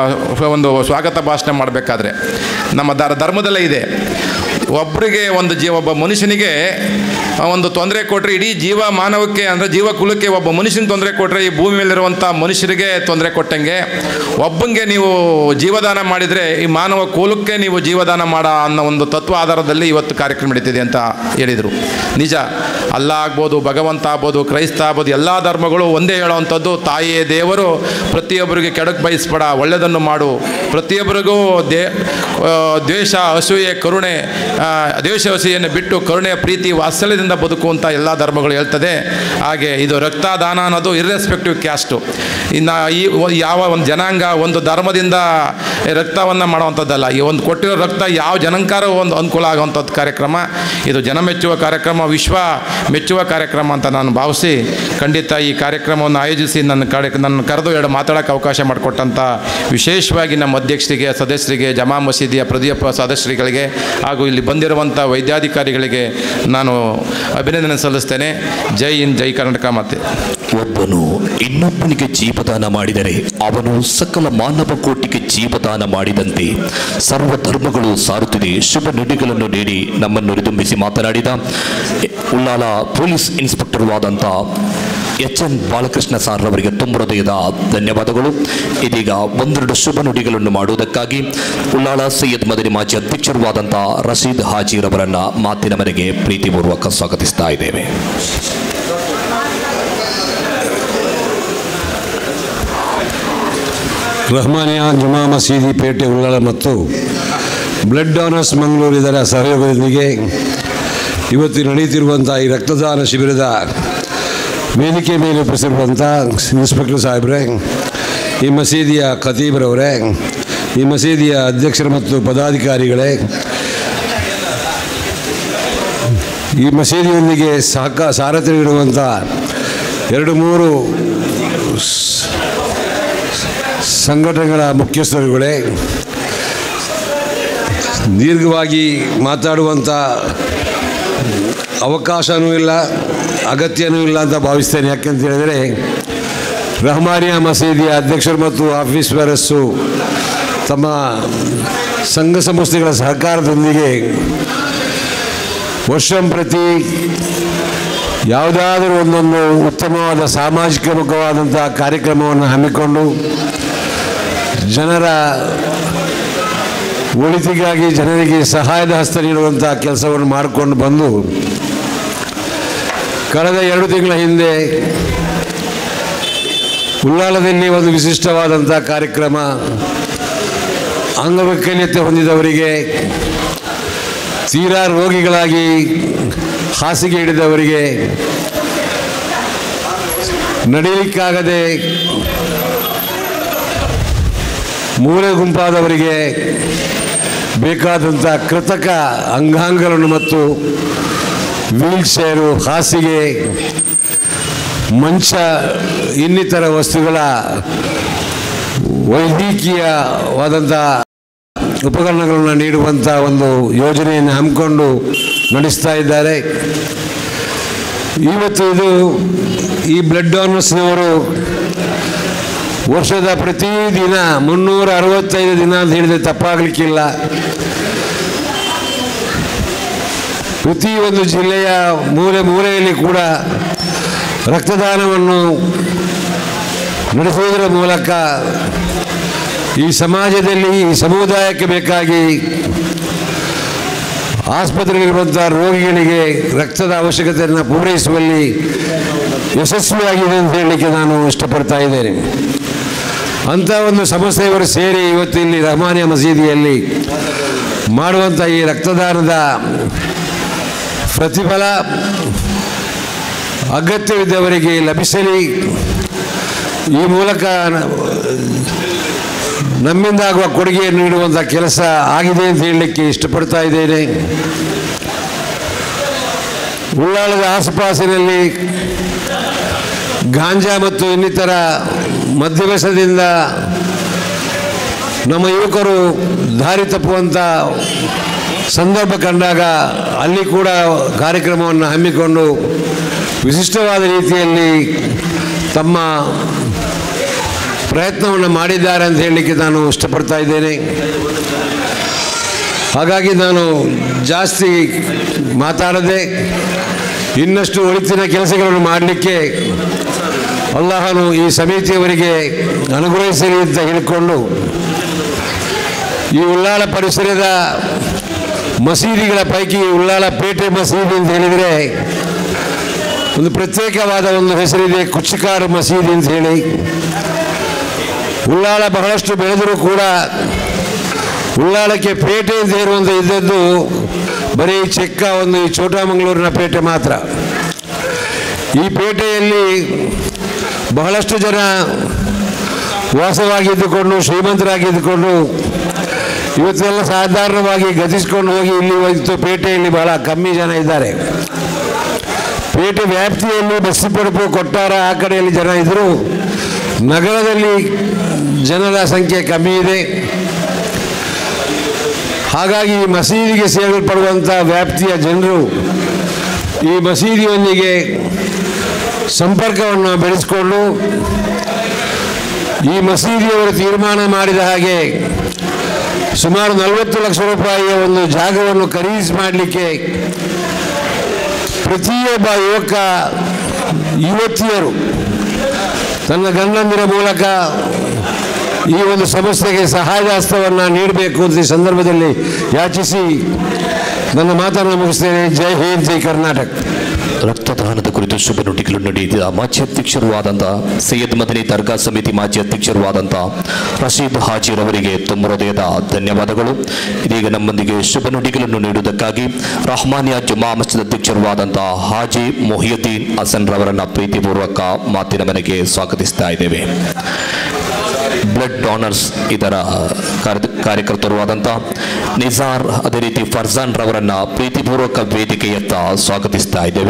ದ- ಒಂದು ಸ್ವಾಗತ ಭಾಷಣ ಮಾಡಬೇಕಾದ್ರೆ ನಮ್ಮ ದರ ಧರ್ಮದಲ್ಲೇ ಇದೆ ಒಬ್ಬರಿಗೆ ಒಂದು ಜೀವ ಒಬ್ಬ ಮನುಷ್ಯನಿಗೆ ಒಂದು ತೊಂದರೆ ಕೊಟ್ಟರೆ ಇಡೀ ಜೀವ ಮಾನವಕ್ಕೆ ಅಂದರೆ ಜೀವ ಕುಲಕ್ಕೆ ಒಬ್ಬ ಮನುಷ್ಯನಿಗೆ ತೊಂದರೆ ಕೊಟ್ಟರೆ ಈ ಭೂಮಿ ಮೇಲಿರುವಂಥ ಮನುಷ್ಯರಿಗೆ ತೊಂದರೆ ಕೊಟ್ಟಂಗೆ ಒಬ್ಬಂಗೆ ನೀವು ಜೀವದಾನ ಮಾಡಿದರೆ ಈ ಮಾನವ ಕುಲಕ್ಕೆ ನೀವು ಜೀವದಾನ ಮಾಡ ಅನ್ನೋ ಒಂದು ತತ್ವ ಆಧಾರದಲ್ಲಿ ಇವತ್ತು ಕಾರ್ಯಕ್ರಮ ನಡೀತಿದೆ ಅಂತ ಹೇಳಿದರು ನಿಜ ಅಲ್ಲ ಆಗ್ಬೋದು ಭಗವಂತ ಆಗ್ಬೋದು ಕ್ರೈಸ್ತ ಆಗ್ಬೋದು ಎಲ್ಲ ಧರ್ಮಗಳು ಒಂದೇ ಹೇಳುವಂಥದ್ದು ತಾಯಿಯೇ ದೇವರು ಪ್ರತಿಯೊಬ್ಬರಿಗೆ ಕೆಡಕ್ಕೆ ಬಯಸ್ಬೇಡ ಒಳ್ಳೆಯದನ್ನು ಮಾಡು ಪ್ರತಿಯೊಬ್ಬರಿಗೂ ದೇ ಆ, ದ್ವೇಷ ಅಸೂಯೆ ಕರುಣೆ ಆ, ದ್ವೇಷ ಅಸೂಯೆಯನ್ನು ಬಿಟ್ಟು ಕರುಣೆ ಪ್ರೀತಿ ವಾತ್ಸಲ್ಯದಿಂದ ಬದುಕು ಅಂತ ಎಲ್ಲ ಧರ್ಮಗಳು ಹೇಳ್ತದೆ ಹಾಗೆ ಇದು ರಕ್ತದಾನ ಅನ್ನೋದು ಇರ್ರೆಸ್ಪೆಕ್ಟಿವ್ ಕ್ಯಾಸ್ಟು ಇನ್ನು ಈ ಒ- ಯಾವ ಒಂದು ಜನಾಂಗ ಒಂದು ಧರ್ಮದಿಂದ ರಕ್ತವನ್ನು ಮಾಡುವಂಥದ್ದಲ್ಲ ಈ ಒಂದು ಕೊಟ್ಟಿರೋ ರಕ್ತ ಯಾವ ಜನಾಂಕಾರ ಒಂದು ಅನುಕೂಲ ಆಗುವಂಥದ್ದು ಕಾರ್ಯಕ್ರಮ ಇದು ಜನ ಮೆಚ್ಚುವ ಕಾರ್ಯಕ್ರಮ ವಿಶ್ವ ಮೆಚ್ಚುವ ಕಾರ್ಯಕ್ರಮ ಅಂತ ನಾನು ಭಾವಿಸಿ ಖಂಡಿತ ಈ ಕಾರ್ಯಕ್ರಮವನ್ನು ಆಯೋಜಿಸಿ ನನ್ನ ಕಾರ್ಯ ನನ್ನ ಕರೆದು ಎರಡು ಮಾತಾಡೋಕ್ಕೆ ಅವಕಾಶ ಮಾಡಿಕೊಟ್ಟಂಥ ವಿಶೇಷವಾಗಿ ನಮ್ಮ ಅಧ್ಯಕ್ಷರಿಗೆ ಸದಸ್ಯರಿಗೆ ಜಮಾ ಮಸೀದಿಯ ಪ್ರದೀಪ ಸದಸ್ಯರುಗಳಿಗೆ ಹಾಗೂ ಇಲ್ಲಿ ಬಂದಿರುವಂಥ ವೈದ್ಯಾಧಿಕಾರಿಗಳಿಗೆ ನಾನು ಅಭಿನಂದನೆ ಸಲ್ಲಿಸ್ತೇನೆ ಜೈ ಹಿಂದ್ ಜೈ ಕರ್ನಾಟಕ ಮತ್ತೆ ಒಬ್ಬನು ಇನ್ನೊಬ್ಬನಿಗೆ ಜೀವದಾನ ಮಾಡಿದರೆ ಅವನು ಸಕಲ ಮಾನವ ಕೋಟಿಗೆ ಜೀವದಾನ ಮಾಡಿದಂತೆ ಸರ್ವ ಧರ್ಮಗಳು ಸಾರುತ್ತಿದೆ ಶುಭ ನುಡಿಗಳನ್ನು ನೀಡಿ ನಮ್ಮನ್ನು ರಿದುಂಬಿಸಿ ಮಾತನಾಡಿದ ಉಳ್ಳಾಲ ಪೊಲೀಸ್ ಇನ್ಸ್ಪೆಕ್ಟರ್ ಆದಂಥ ಎಚ್ ಎನ್ ಬಾಲಕೃಷ್ಣ ಸಾರ್ ಅವರಿಗೆ ತುಂಬ ಹೃದಯದ ಧನ್ಯವಾದಗಳು ಇದೀಗ ಒಂದೆರಡು ಶುಭ ನುಡಿಗಳನ್ನು ಮಾಡುವುದಕ್ಕಾಗಿ ಉಳ್ಳಾಳ ಸೈಯದ್ ಮದನಿ ಮಾಜಿ ಅಧ್ಯಕ್ಷರೂ ಆದಂಥ ರಶೀದ್ ಹಾಜಿರವರನ್ನ ಮಾತಿನ ಮನೆಗೆ ಪ್ರೀತಿಪೂರ್ವಕ ಸ್ವಾಗತಿಸ್ತಾ ಇದ್ದೇವೆ ರಹಮಾನಿಯಾ ಜುಮಾ ಮಸೀದಿ ಪೇಟೆ ಉಳ್ಳಾಳ ಮತ್ತು ಬ್ಲಡ್ ಡೋನರ್ಸ್ ಮಂಗಳೂರು ಇದರ ಸಹಯೋಗದೊಂದಿಗೆ ಇವತ್ತು ನಡೆಯುತ್ತಿರುವಂಥ ಈ ರಕ್ತದಾನ ಶಿಬಿರದ ವೇದಿಕೆ ಮೇಲೆ ಉಪಸ್ಥಿರುವಂಥ ಇನ್ಸ್ಪೆಕ್ಟರ್ ಸಾಹೇಬ್ರೆ ಈ ಮಸೀದಿಯ ಖತೀಬ್ರವರೇ ಈ ಮಸೀದಿಯ ಅಧ್ಯಕ್ಷರು ಮತ್ತು ಪದಾಧಿಕಾರಿಗಳೇ ಈ ಮಸೀದಿಯೊಂದಿಗೆ ಸಹಕ ಸಾರಥಿ ನೀಡುವಂಥ ಎರಡು ಮೂರು ಸ್- ಸಂಘಟನೆಗಳ ಮುಖ್ಯಸ್ಥರುಗಳೇ ದೀರ್ಘವಾಗಿ ಮಾತಾಡುವಂಥ ಅವಕಾಶವೂ ಇಲ್ಲ ಅಗತ್ಯನೂ ಇಲ್ಲ ಅಂತ ಭಾವಿಸ್ತೇನೆ ಯಾಕೆಂತ ಹೇಳಿದರೆ ರಹಮಾನಿಯಾ ಮಸೀದಿಯ ಅಧ್ಯಕ್ಷರು ಮತ್ತು ಆಫೀಸ್ ಬೇರಸ್ಸು ತಮ್ಮ ಸಂಘ ಸಂಸ್ಥೆಗಳ ಸಹಕಾರದೊಂದಿಗೆ ವರ್ಷಂಪ್ರತಿ ಯಾವುದಾದರೂ ಒಂದೊಂದು ಉತ್ತಮವಾದ ಸಾಮಾಜಿಕ ಮುಖವಾದಂಥ ಕಾರ್ಯಕ್ರಮವನ್ನು ಹಮ್ಮಿಕೊಂಡು ಜನರ ಒಳಿತಿಗಾಗಿ ಜನರಿಗೆ ಸಹಾಯದ ಹಸ್ತ ನೀಡುವಂಥ ಕೆಲಸವನ್ನು ಮಾಡಿಕೊಂಡು ಬಂದು ಕಳೆದ ಎರಡು ತಿಂಗಳ ಹಿಂದೆ ಉಳ್ಳಾಲದಲ್ಲಿ ಒಂದು ವಿಶಿಷ್ಟವಾದಂಥ ಕಾರ್ಯಕ್ರಮ ಅಂಗವೈಕಲ್ಯತೆ ಹೊಂದಿದವರಿಗೆ ತೀರಾ ರೋಗಿಗಳಾಗಿ ಹಾಸಿಗೆ ಹಿಡಿದವರಿಗೆ ನಡೀಲಿಕ್ಕಾಗದೆ ಮೂಲೆ ಗುಂಪಾದವರಿಗೆ ಬೇಕಾದಂಥ ಕೃತಕ ಅಂಗಾಂಗಗಳನ್ನು ಮತ್ತು ವೀಲ್ ಚೇರು ಹಾಸಿಗೆ ಮಂಚ ಇನ್ನಿತರ ವಸ್ತುಗಳ ವೈದ್ಯಕೀಯವಾದಂಥ ಉಪಕರಣಗಳನ್ನು ನೀಡುವಂಥ ಒಂದು ಯೋಜನೆಯನ್ನು ಹಮ್ಮಿಕೊಂಡು ನಡೆಸ್ತಾ ಇದ್ದಾರೆ ಇವತ್ತು ಇದು ಈ ಬ್ಲಡ್ ಡೋನರ್ಸ್ನವರು ವರ್ಷದ ಪ್ರತಿದಿನ ಮುನ್ನೂರ ಅರವತ್ತೈದು ದಿನ ಅಂತ ಹೇಳಿದರೆ ತಪ್ಪಾಗಲಿಕ್ಕಿಲ್ಲ ಪ್ರತಿ ಒಂದು ಜಿಲ್ಲೆಯ ಮೂಲೆ ಮೂಲೆಯಲ್ಲಿ ಕೂಡ ರಕ್ತದಾನವನ್ನು ನಡೆಸುವುದರ ಮೂಲಕ ಈ ಸಮಾಜದಲ್ಲಿ ಈ ಸಮುದಾಯಕ್ಕೆ ಬೇಕಾಗಿ ಆಸ್ಪತ್ರೆಯಲ್ಲಿರುವಂಥ ರೋಗಿಗಳಿಗೆ ರಕ್ತದ ಅವಶ್ಯಕತೆಯನ್ನು ಪೂರೈಸುವಲ್ಲಿ ಯಶಸ್ವಿಯಾಗಿದೆ ಅಂತ ಹೇಳಲಿಕ್ಕೆ ನಾನು ಇಷ್ಟಪಡ್ತಾ ಇದ್ದೇನೆ ಅಂಥ ಒಂದು ಸಂಸ್ಥೆಯವರು ಸೇರಿ ಇವತ್ತು ಇಲ್ಲಿ ರಹಮಾನಿಯ ಮಸೀದಿಯಲ್ಲಿ ಮಾಡುವಂಥ ಈ ರಕ್ತದಾನದ ಪ್ರತಿಫಲ ಅಗತ್ಯವಿದ್ದವರಿಗೆ ಲಭಿಸಲಿ ಈ ಮೂಲಕ ನ- ನಮ್ಮಿಂದ ಆಗುವ ಕೊಡುಗೆಯನ್ನು ನೀಡುವಂಥ ಕೆಲಸ ಆಗಿದೆ ಅಂತ ಹೇಳಲಿಕ್ಕೆ ಇಷ್ಟಪಡ್ತಾ ಇದ್ದೇನೆ ಉಳ್ಳಾಳದ ಆಸುಪಾಸಿನಲ್ಲಿ ಗಾಂಜಾ ಮತ್ತು ಇನ್ನಿತರ ಮದ್ಯವ್ಯಸನದಿಂದ ನಮ್ಮ ಯುವಕರು ದಾರಿ ತಪ್ಪುವಂಥ ಸಂದರ್ಭ ಕಂಡಾಗ ಅಲ್ಲಿ ಕೂಡ ಕಾರ್ಯಕ್ರಮವನ್ನು ಹಮ್ಮಿಕೊಂಡು ವಿಶಿಷ್ಟವಾದ ರೀತಿಯಲ್ಲಿ ತಮ್ಮ ಪ್ರಯತ್ನವನ್ನು ಮಾಡಿದ್ದಾರೆ ಅಂತ ಹೇಳಲಿಕ್ಕೆ ನಾನು ಇಷ್ಟಪಡ್ತಾ ಇದ್ದೇನೆ ಹಾಗಾಗಿ ನಾನು ಜಾಸ್ತಿ ಮಾತಾಡದೆ ಇನ್ನಷ್ಟು ಒಳಿತಿನ ಕೆಲಸಗಳನ್ನು ಮಾಡಲಿಕ್ಕೆ ಅಲ್ಲಾಹನು ಈ ಸಮಿತಿಯವರಿಗೆ ಅನುಗ್ರಹಿಸಲಿ ಅಂತ ಹೇಳಿಕೊಂಡು ಈ ಉಳ್ಳಾಳ ಪರಿಸರದ ಮಸೀದಿಗಳ ಪೈಕಿ ಉಳ್ಳಾಳ ಪೇಟೆ ಮಸೀದಿ ಅಂತ ಹೇಳಿದರೆ ಒಂದು ಪ್ರತ್ಯೇಕವಾದ ಒಂದು ಹೆಸರಿದೆ ಕುಚ್ಚಿಕಾರು ಮಸೀದಿ ಅಂತ ಹೇಳಿ ಉಳ್ಳಾಳ ಬಹಳಷ್ಟು ಬೆಳೆದರೂ ಕೂಡ ಉಳ್ಳಾಳಕ್ಕೆ ಪೇಟೆ ಅಂತ ಹೇಳುವಂಥ ಇದ್ದದ್ದು ಬರೀ ಚೆಕ್ಕ ಒಂದು ಈ ಚೋಟಮಂಗಳೂರಿನ ಪೇಟೆ ಮಾತ್ರ ಈ ಪೇಟೆಯಲ್ಲಿ ಬಹಳಷ್ಟು ಜನ ವಾಸವಾಗಿದ್ದುಕೊಂಡು ಶ್ರೀಮಂತರಾಗಿದ್ದುಕೊಂಡು ಇವತ್ತೆಲ್ಲ ಸಾಧಾರಣವಾಗಿ ಗತಿಸ್ಕೊಂಡು ಹೋಗಿ ಇಲ್ಲಿ ಇವತ್ತು ಪೇಟೆಯಲ್ಲಿ ಬಹಳ ಕಮ್ಮಿ ಜನ ಇದ್ದಾರೆ ಪೇಟೆ ವ್ಯಾಪ್ತಿಯಲ್ಲಿ ಬಸ್ಸಿಪಡಪು ಕೊಟ್ಟಾರ ಆ ಕಡೆಯಲ್ಲಿ ಜನ ಇದ್ದರು ನಗರದಲ್ಲಿ ಜನರ ಸಂಖ್ಯೆ ಕಮ್ಮಿ ಇದೆ ಹಾಗಾಗಿ ಈ ಮಸೀದಿಗೆ ಸೇರಲ್ಪಡುವಂಥ ವ್ಯಾಪ್ತಿಯ ಜನರು ಈ ಮಸೀದಿಯೊಂದಿಗೆ ಸಂಪರ್ಕವನ್ನು ಬೆಳೆಸಿಕೊಂಡು ಈ ಮಸೀದಿಯವರು ತೀರ್ಮಾನ ಮಾಡಿದ ಹಾಗೆ ಸುಮಾರು ನಲವತ್ತು ಲಕ್ಷ ರೂಪಾಯಿಯ ಒಂದು ಜಾಗವನ್ನು ಖರೀದಿ ಮಾಡಲಿಕ್ಕೆ ಪ್ರತಿಯೊಬ್ಬ ಯುವಕ ಯುವತಿಯರು ತನ್ನ ಗಂಡಂದಿರ ಮೂಲಕ ಈ ಒಂದು ಸಂಸ್ಥೆಗೆ ಸಹಾಯದ ಹಸ್ತವನ್ನು ನೀಡಬೇಕು ಅಂತ ಈ ಸಂದರ್ಭದಲ್ಲಿ ಯಾಚಿಸಿ ನನ್ನ ಮಾತನ್ನು ಮುಗಿಸ್ತೇನೆ ಜೈ ಹಿಂದ್ ಜೈ ಕರ್ನಾಟಕ ರಕ್ತದಾನದ ಕುರಿತು ಶುಭ ನುಡಿಗಳು ನುಡಿದ ಮಾಜಿ ಅಧ್ಯಕ್ಷರೂ ಆದಂಥ ಸೈಯದ್ ಮದನಿ ದರ್ಗಾ ಸಮಿತಿ ಮಾಜಿ ಅಧ್ಯಕ್ಷರೂ ಆದಂಥ ರಶೀದ್ ಹಾಜಿರ್ ಅವರಿಗೆ ತುಂಬ ಹೃದಯದ ಧನ್ಯವಾದಗಳು ಇದೀಗ ನಮ್ಮೊಂದಿಗೆ ಶುಭ ನುಡಿಗಳನ್ನು ನೀಡುವುದಕ್ಕಾಗಿ ರಹಮಾನಿಯಾ ಜುಮಾ ಮಸ್ಜಿದ್ ಅಧ್ಯಕ್ಷರೂ ಆದಂಥ ಹಾಜಿ ಮೊಹಿಯುದ್ದೀನ್ ಹಸನ್ ರವರನ್ನ ಪ್ರೀತಿಪೂರ್ವಕ ಮಾತಿನ ಮನೆಗೆ ಸ್ವಾಗತಿಸ್ತಾ ಇದ್ದೇವೆ ಬ್ಲಡ್ ಡಾನರ್ಸ್ ಇದರ ಕಾರ್ಯ- ಕಾರ್ಯಕರ್ತರು ಆದಂಥ ನಿಜಾರ್ ಅದೇ ರೀತಿ ಫರ್ಜಾನ್ ರವರನ್ನ ಪ್ರೀತಿಪೂರ್ವಕ ವೇದಿಕೆಯತ್ತ ಸ್ವಾಗತಿಸ್ತಾ ಇದ್ದೇವೆ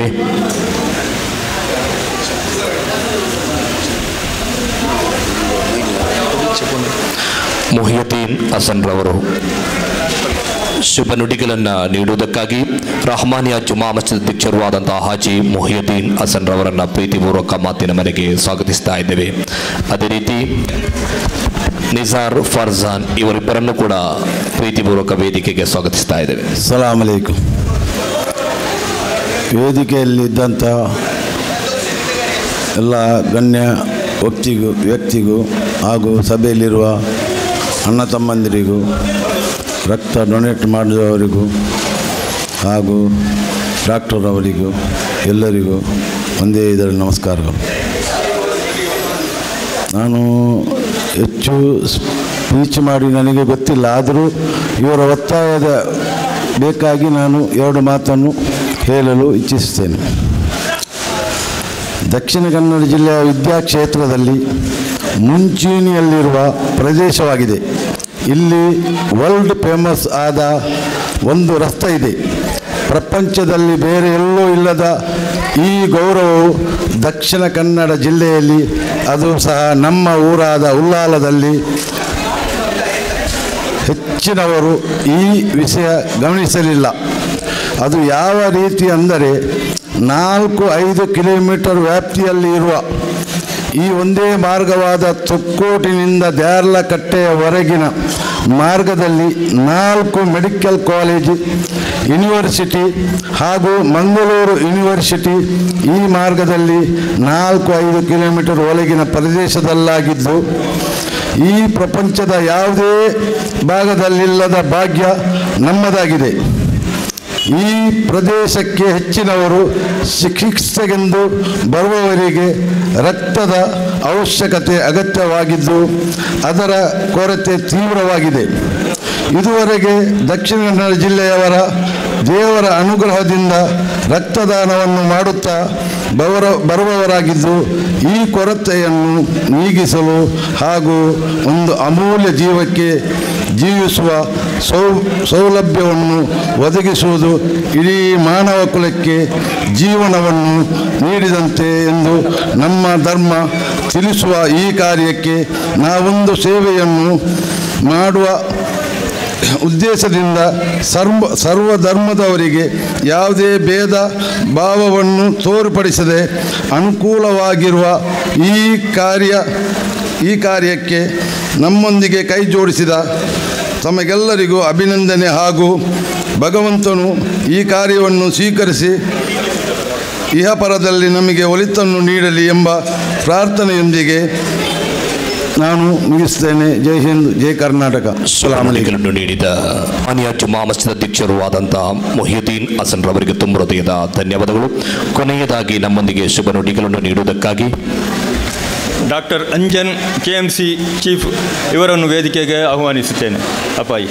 ಮೊಹಿಯುದ್ದೀನ್ ಹಸನ್ ರವರು ಶುಭ ನುಡಿಗಳನ್ನು ನೀಡುವುದಕ್ಕಾಗಿ ರಹಮಾನಿಯಾ ಜುಮಾ ಮಸ್ಜಿದ್ ಅಧ್ಯಕ್ಷರೂ ಆದಂತಹ ಹಾಜಿ ಮೊಹಿಯುದ್ದೀನ್ ಹಸನ್ ರವರನ್ನ ಪ್ರೀತಿಪೂರ್ವಕ ಮಾತಿನ ಮನೆಗೆ ಸ್ವಾಗತಿಸ್ತಾ ಇದ್ದೇವೆ ಅದೇ ರೀತಿ ನಿಜಾರ್ ಫರ್ಜಾನ್ ಇವರಿಬ್ಬರನ್ನು ಕೂಡ ಪ್ರೀತಿಪೂರ್ವಕ ವೇದಿಕೆಗೆ ಸ್ವಾಗತಿಸ್ತಾ ಇದ್ದೇವೆ ಸಲಾಮ್ ಅಲೈಕುಂ ವೇದಿಕೆಯಲ್ಲಿದ್ದಂಥ ಎಲ್ಲ ಗಣ್ಯ ವ್ಯಕ್ತಿಗೂ ವ್ಯಕ್ತಿಗೂ ಹಾಗೂ ಸಭೆಯಲ್ಲಿರುವ ಅಣ್ಣ ತಮ್ಮಂದಿರಿಗೂ ರಕ್ತ ಡೊನೇಟ್ ಮಾಡಿದವರಿಗೂ ಹಾಗೂ ಡಾಕ್ಟರ್ ಅವರಿಗೂ ಎಲ್ಲರಿಗೂ ಒಂದೇ ಇದರಲ್ಲಿ ನಮಸ್ಕಾರಗಳು ನಾನು ಹೆಚ್ಚು ಸ್ಪೀಚ್ ಮಾಡಿ ನನಗೆ ಗೊತ್ತಿಲ್ಲ ಆದರೂ ಇವರ ಒತ್ತಾಯದ ಬೇಕಾಗಿ ನಾನು ಎರಡು ಮಾತನ್ನು ಹೇಳಲು ಇಚ್ಛಿಸುತ್ತೇನೆ ದಕ್ಷಿಣ ಕನ್ನಡ ಜಿಲ್ಲೆಯ ವಿದ್ಯಾಕ್ಷೇತ್ರದಲ್ಲಿ ಮುಂಚೂಣಿಯಲ್ಲಿರುವ ಪ್ರದೇಶವಾಗಿದೆ ಇಲ್ಲಿ ವರ್ಲ್ಡ್ ಫೇಮಸ್ ಆದ ಒಂದು ರಸ್ತೆ ಇದೆ ಪ್ರಪಂಚದಲ್ಲಿ ಬೇರೆ ಎಲ್ಲೂ ಇಲ್ಲದ ಈ ಗೌರವವು ದಕ್ಷಿಣ ಕನ್ನಡ ಜಿಲ್ಲೆಯಲ್ಲಿ ಅದು ಸಹ ನಮ್ಮ ಊರಾದ ಉಲ್ಲಾಲದಲ್ಲಿ ಹೆಚ್ಚಿನವರು ಈ ವಿಷಯ ಗಮನಿಸಲಿಲ್ಲ ಅದು ಯಾವ ರೀತಿ ಅಂದರೆ ನಾಲ್ಕು ಐದು ಕಿಲೋಮೀಟರ್ ವ್ಯಾಪ್ತಿಯಲ್ಲಿ ಇರುವ ಈ ಒಂದೇ ಮಾರ್ಗವಾದ ತೊಕ್ಕೋಟಿನಿಂದ ದ್ಯಾರ್ಲಕಟ್ಟೆಯವರೆಗಿನ ಮಾರ್ಗದಲ್ಲಿ ನಾಲ್ಕು ಮೆಡಿಕಲ್ ಕಾಲೇಜು ಯೂನಿವರ್ಸಿಟಿ ಹಾಗೂ ಮಂಗಳೂರು ಯೂನಿವರ್ಸಿಟಿ ಈ ಮಾರ್ಗದಲ್ಲಿ ನಾಲ್ಕು ಐದು ಕಿಲೋಮೀಟರ್ ಒಳಗಿನ ಪ್ರದೇಶದಲ್ಲಾಗಿದ್ದು ಈ ಪ್ರಪಂಚದ ಯಾವುದೇ ಭಾಗದಲ್ಲಿಲ್ಲದ ಭಾಗ್ಯ ನಮ್ಮದಾಗಿದೆ ಈ ಪ್ರದೇಶಕ್ಕೆ ಹೆಚ್ಚಿನವರು ಚಿಕಿತ್ಸೆಗೆಂದು ಬರುವವರಿಗೆ ರಕ್ತದ ಅವಶ್ಯಕತೆ ಅಗತ್ಯವಾಗಿದ್ದು ಅದರ ಕೊರತೆ ತೀವ್ರವಾಗಿದೆ ಇದುವರೆಗೆ ದಕ್ಷಿಣ ಕನ್ನಡ ಜಿಲ್ಲೆಯವರ ದೇವರ ಅನುಗ್ರಹದಿಂದ ರಕ್ತದಾನವನ್ನು ಮಾಡುತ್ತಾ ಬವರ ಬರುವವರಾಗಿದ್ದು ಈ ಕೊರತೆಯನ್ನು ನೀಗಿಸಲು ಹಾಗೂ ಒಂದು ಅಮೂಲ್ಯ ಜೀವಕ್ಕೆ ಜೀವಿಸುವ ಸೌ ಸೌಲಭ್ಯವನ್ನು ಒದಗಿಸುವುದು ಇಡೀ ಮಾನವ ಕುಲಕ್ಕೆ ಜೀವನವನ್ನು ನೀಡಿದಂತೆ ಎಂದು ನಮ್ಮ ಧರ್ಮ ತಿಳಿಸುವ ಈ ಕಾರ್ಯಕ್ಕೆ ನಾವೊಂದು ಸೇವೆಯನ್ನು ಮಾಡುವ ಉದ್ದೇಶದಿಂದ ಸರ್ವ ಸರ್ವಧರ್ಮದವರಿಗೆ ಯಾವುದೇ ಭೇದ ಭಾವವನ್ನು ತೋರ್ಪಡಿಸದೆ ಅನುಕೂಲವಾಗಿರುವ ಈ ಕಾರ್ಯ ಈ ಕಾರ್ಯಕ್ಕೆ ನಮ್ಮೊಂದಿಗೆ ಕೈ ಜೋಡಿಸಿದ ತಮಗೆಲ್ಲರಿಗೂ ಅಭಿನಂದನೆ ಹಾಗೂ ಭಗವಂತನು ಈ ಕಾರ್ಯವನ್ನು ಸ್ವೀಕರಿಸಿ ಇಹಪರದಲ್ಲಿ ನಮಗೆ ಒಳಿತನ್ನು ನೀಡಲಿ ಎಂಬ ಪ್ರಾರ್ಥನೆಯೊಂದಿಗೆ ನಾನು ಮುಗಿಸ್ತೇನೆ ಜೈ ಹಿಂದ್ ಜೈ ಕರ್ನಾಟಕ ಸಲಾಮ್ ಅಲೈಕುಂ. ನುಡಿಗಳನ್ನು ನೀಡಿದ ಮಾನ್ಯ ಜುಮಾ ಮಸ್ಜಿದ್ ಅಧ್ಯಕ್ಷರು ಆದಂತಹ ಮೊಹಿಯುದ್ದೀನ್ ಹಸನ್ ರವರಿಗೆ ತುಂಬ ಹೃದಯದ ಧನ್ಯವಾದಗಳು ಕೊನೆಯದಾಗಿ ನಮ್ಮೊಂದಿಗೆ ಶುಭ ನುಡಿಗಳನ್ನು ನೀಡುವುದಕ್ಕಾಗಿ doctor Anjan K M C chief ಇವರನ್ನು ವೇದಿಕೆಗೆ ಆಹ್ವಾನಿಸುತ್ತೇನೆ ಅಪ್ಪಾಯಿ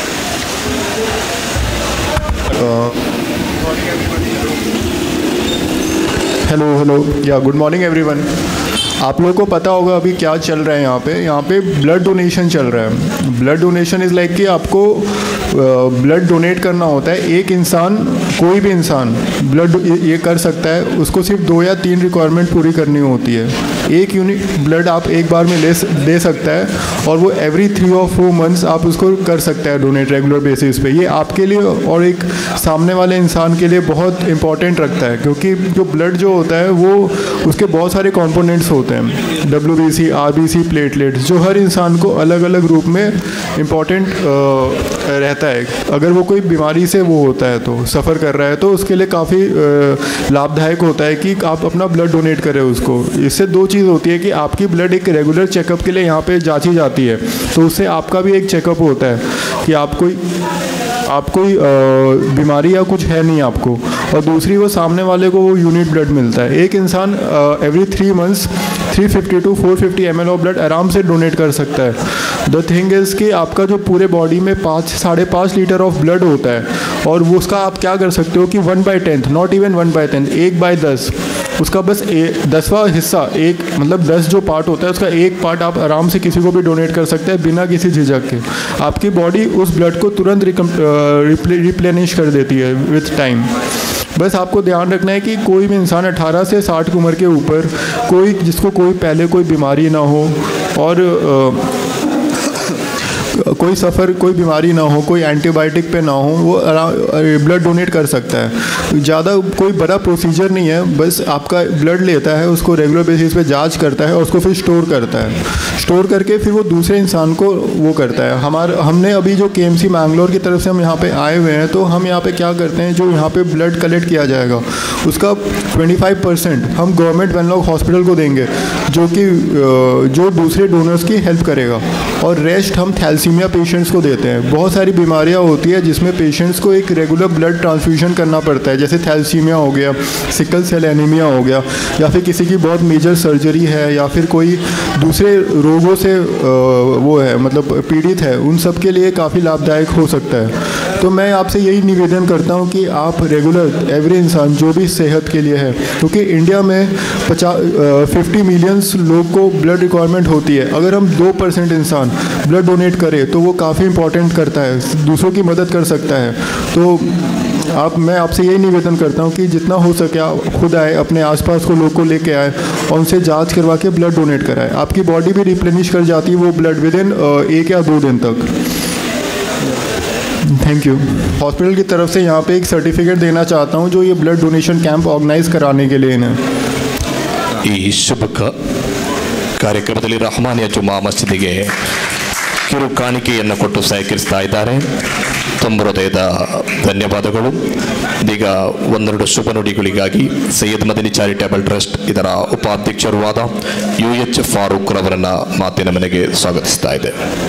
हेलो हेलो या गुड मॉर्निंग एवरीवन आप लोगों को पता होगा अभी क्या चल रहा है यहाँ पे यहाँ पे ब्लड डोनेशन चल रहा है ब्लड डोनेशन इज़ लाइक कि आपको ब्लड डोनेट करना होता है एक इंसान कोई भी इंसान ब्लड ये कर सकता है उसको सिर्फ दो या तीन रिक्वायरमेंट पूरी करनी होती है एक यूनिट ब्लड आप एक बार में ले दे सकता है और वो एवरी थ्री और फोर मंथ्स आप उसको कर सकते हैं डोनेट रेगुलर बेसिस पे ये आपके लिए और एक सामने वाले इंसान के लिए बहुत इंपॉर्टेंट रखता है क्योंकि जो ब्लड जो होता है वो उसके बहुत सारे कंपोनेंट्स होते हैं W B C R B C platelets जो हर इंसान को अलग अलग रूप में इम्पॉर्टेंट रहता है अगर वो कोई बीमारी से वो होता है तो सफ़र कर रहा है तो उसके लिए काफ़ी लाभदायक होता है कि आप अपना ब्लड डोनेट करें उसको इससे दो चीज़ होती है कि आपकी ब्लड एक रेगुलर चेकअप के लिए यहाँ पे जांची जाती है तो उससे आपका भी एक चेकअप होता है कि आप कोई आप कोई अ, बीमारी या कुछ है नहीं आपको और दूसरी वो सामने वाले को वो यूनिट ब्लड मिलता है एक इंसान every three months 350 to 450 fifty M of blood आराम से डोनेट कर सकता है द थिंग इज़ कि आपका जो पूरे बॉडी में पाँच साढ़े पाँच लीटर ऑफ ब्लड होता है और वो उसका आप क्या कर सकते हो कि one by tenth not even one by tenth एक बाई दस उसका बस ए, दसवां हिस्सा एक मतलब दस जो पार्ट होता है उसका एक पार्ट आप आराम से किसी को भी डोनेट कर सकते हैं बिना किसी झिझक के आपकी बॉडी उस ब्लड को तुरंत रिप्लेनिश कर देती है विथ टाइम बस आपको ध्यान रखना है कि कोई भी इंसान 18 से 60 की उम्र के ऊपर कोई जिसको कोई पहले कोई बीमारी ना हो और अ, कोई सफ़र कोई बीमारी ना हो कोई एंटीबायोटिक पे ना हो वो ब्लड डोनेट कर सकता है ज़्यादा कोई बड़ा प्रोसीजर नहीं है बस आपका ब्लड लेता है उसको रेगुलर बेसिस पे जांच करता है और उसको फिर स्टोर करता है स्टोर करके फिर वो दूसरे इंसान को वो करता है हमारे हमने अभी जो के एम सी मैंगलोर की तरफ से हम यहाँ पे आए हुए हैं तो हम यहाँ पे क्या करते हैं जो यहाँ पे ब्लड कलेक्ट किया जाएगा उसका 25 परसेंट हम गवर्नमेंट वेनलॉक हॉस्पिटल को देंगे जो कि अ, जो दूसरे डोनर्स की हेल्प करेगा और रेस्ट हम थैलसीमिया पेशेंट्स को देते हैं बहुत सारी बीमारियाँ होती है जिसमें पेशेंट्स को एक रेगुलर ब्लड ट्रांसफ्यूजन करना पड़ता है जैसे थैलसीमिया हो गया सिकल सेल एनीमिया हो गया या फिर किसी की बहुत मेजर सर्जरी है या फिर कोई दूसरे रोगों से अ, वो है मतलब पीड़ित है उन सब के लिए काफ़ी लाभदायक हो सकता है तो मैं आपसे यही निवेदन करता हूँ कि आप रेगुलर एवरी इंसान जो भी सेहत के लिए है क्योंकि इंडिया में पचास फिफ्टी मिलियंस लोग को ब्लड रिक्वायरमेंट होती है अगर हम दो परसेंट इंसान ब्लड डोनेट करें तो वो काफ़ी इंपॉर्टेंट करता है दूसरों की मदद कर सकता है तो आप मैं आपसे यही निवेदन करता हूँ कि जितना हो सके आप खुद आए अपने आसपास को लोग को लेके आए और उनसे जांच करवा के ब्लड डोनेट कराए आपकी बॉडी भी रिप्लेनिश कर जाती है वो ब्लड विद इन एक या दो दिन तक थैंक यू हॉस्पिटल की तरफ से यहाँ पे एक सर्टिफिकेट देना चाहता हूँ जो ये ब्लड डोनेशन कैंप ऑर्गेनाइज कराने के लिए इन्हें ಈ ಶುಭ ಕ- ಕಾರ್ಯಕ್ರಮದಲ್ಲಿ ರಹಮಾನಿಯ ಜುಮಾ ಮಸೀದಿಗೆ ಕಿರು ಕಾಣಿಕೆಯನ್ನು ಕೊಟ್ಟು ಸಹಕರಿಸ್ತಾ ಇದ್ದಾರೆ ತುಂಬ ಹೃದಯದ ಧನ್ಯವಾದಗಳು ಇದೀಗ ಒಂದೆರಡು ಶುಭ ನುಡಿಗಳಿಗಾಗಿ ಸೈಯದ್ ಮದನಿ ಚಾರಿಟೇಬಲ್ ಟ್ರಸ್ಟ್ ಇದರ ಉಪಾಧ್ಯಕ್ಷರೂ ಆದ ಯು ಎಚ್ ಫಾರೂಕ್ ರವರನ್ನ ಮಾತಿನ ಮನೆಗೆ ಸ್ವಾಗತಿಸ್ತಾ ಇದೆ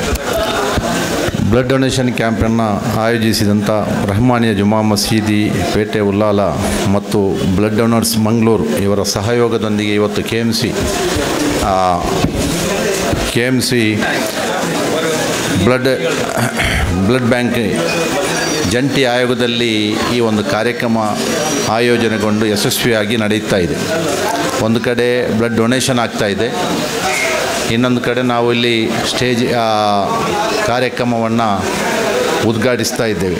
ಬ್ಲಡ್ ಡೊನೇಷನ್ ಕ್ಯಾಂಪನ್ನು ಆಯೋಜಿಸಿದಂಥ ರಹಮಾನಿಯ ಜುಮಾ ಮಸೀದಿ ಪೇಟೆ ಉಲ್ಲಾಲ ಮತ್ತು ಬ್ಲಡ್ ಡೊನರ್ಸ್ ಮಂಗಳೂರು ಇವರ ಸಹಯೋಗದೊಂದಿಗೆ ಇವತ್ತು K M C K M C blood blood bank ಜಂಟಿ ಆಯೋಗದಲ್ಲಿ ಈ ಒಂದು ಕಾರ್ಯಕ್ರಮ ಆಯೋಜನೆಗೊಂಡು ಯಶಸ್ವಿಯಾಗಿ ನಡೆಯುತ್ತಾ ಇದೆ ಒಂದು ಕಡೆ ಬ್ಲಡ್ ಡೊನೇಷನ್ ಆಗ್ತಾ ಇದೆ ಇನ್ನೊಂದು ಕಡೆ ನಾವು ಇಲ್ಲಿ ಸ್ಟೇಜ್ ಆ, ಕಾರ್ಯಕ್ರಮವನ್ನು ಉದ್ಘಾಟಿಸ್ತಾ ಇದ್ದೇವೆ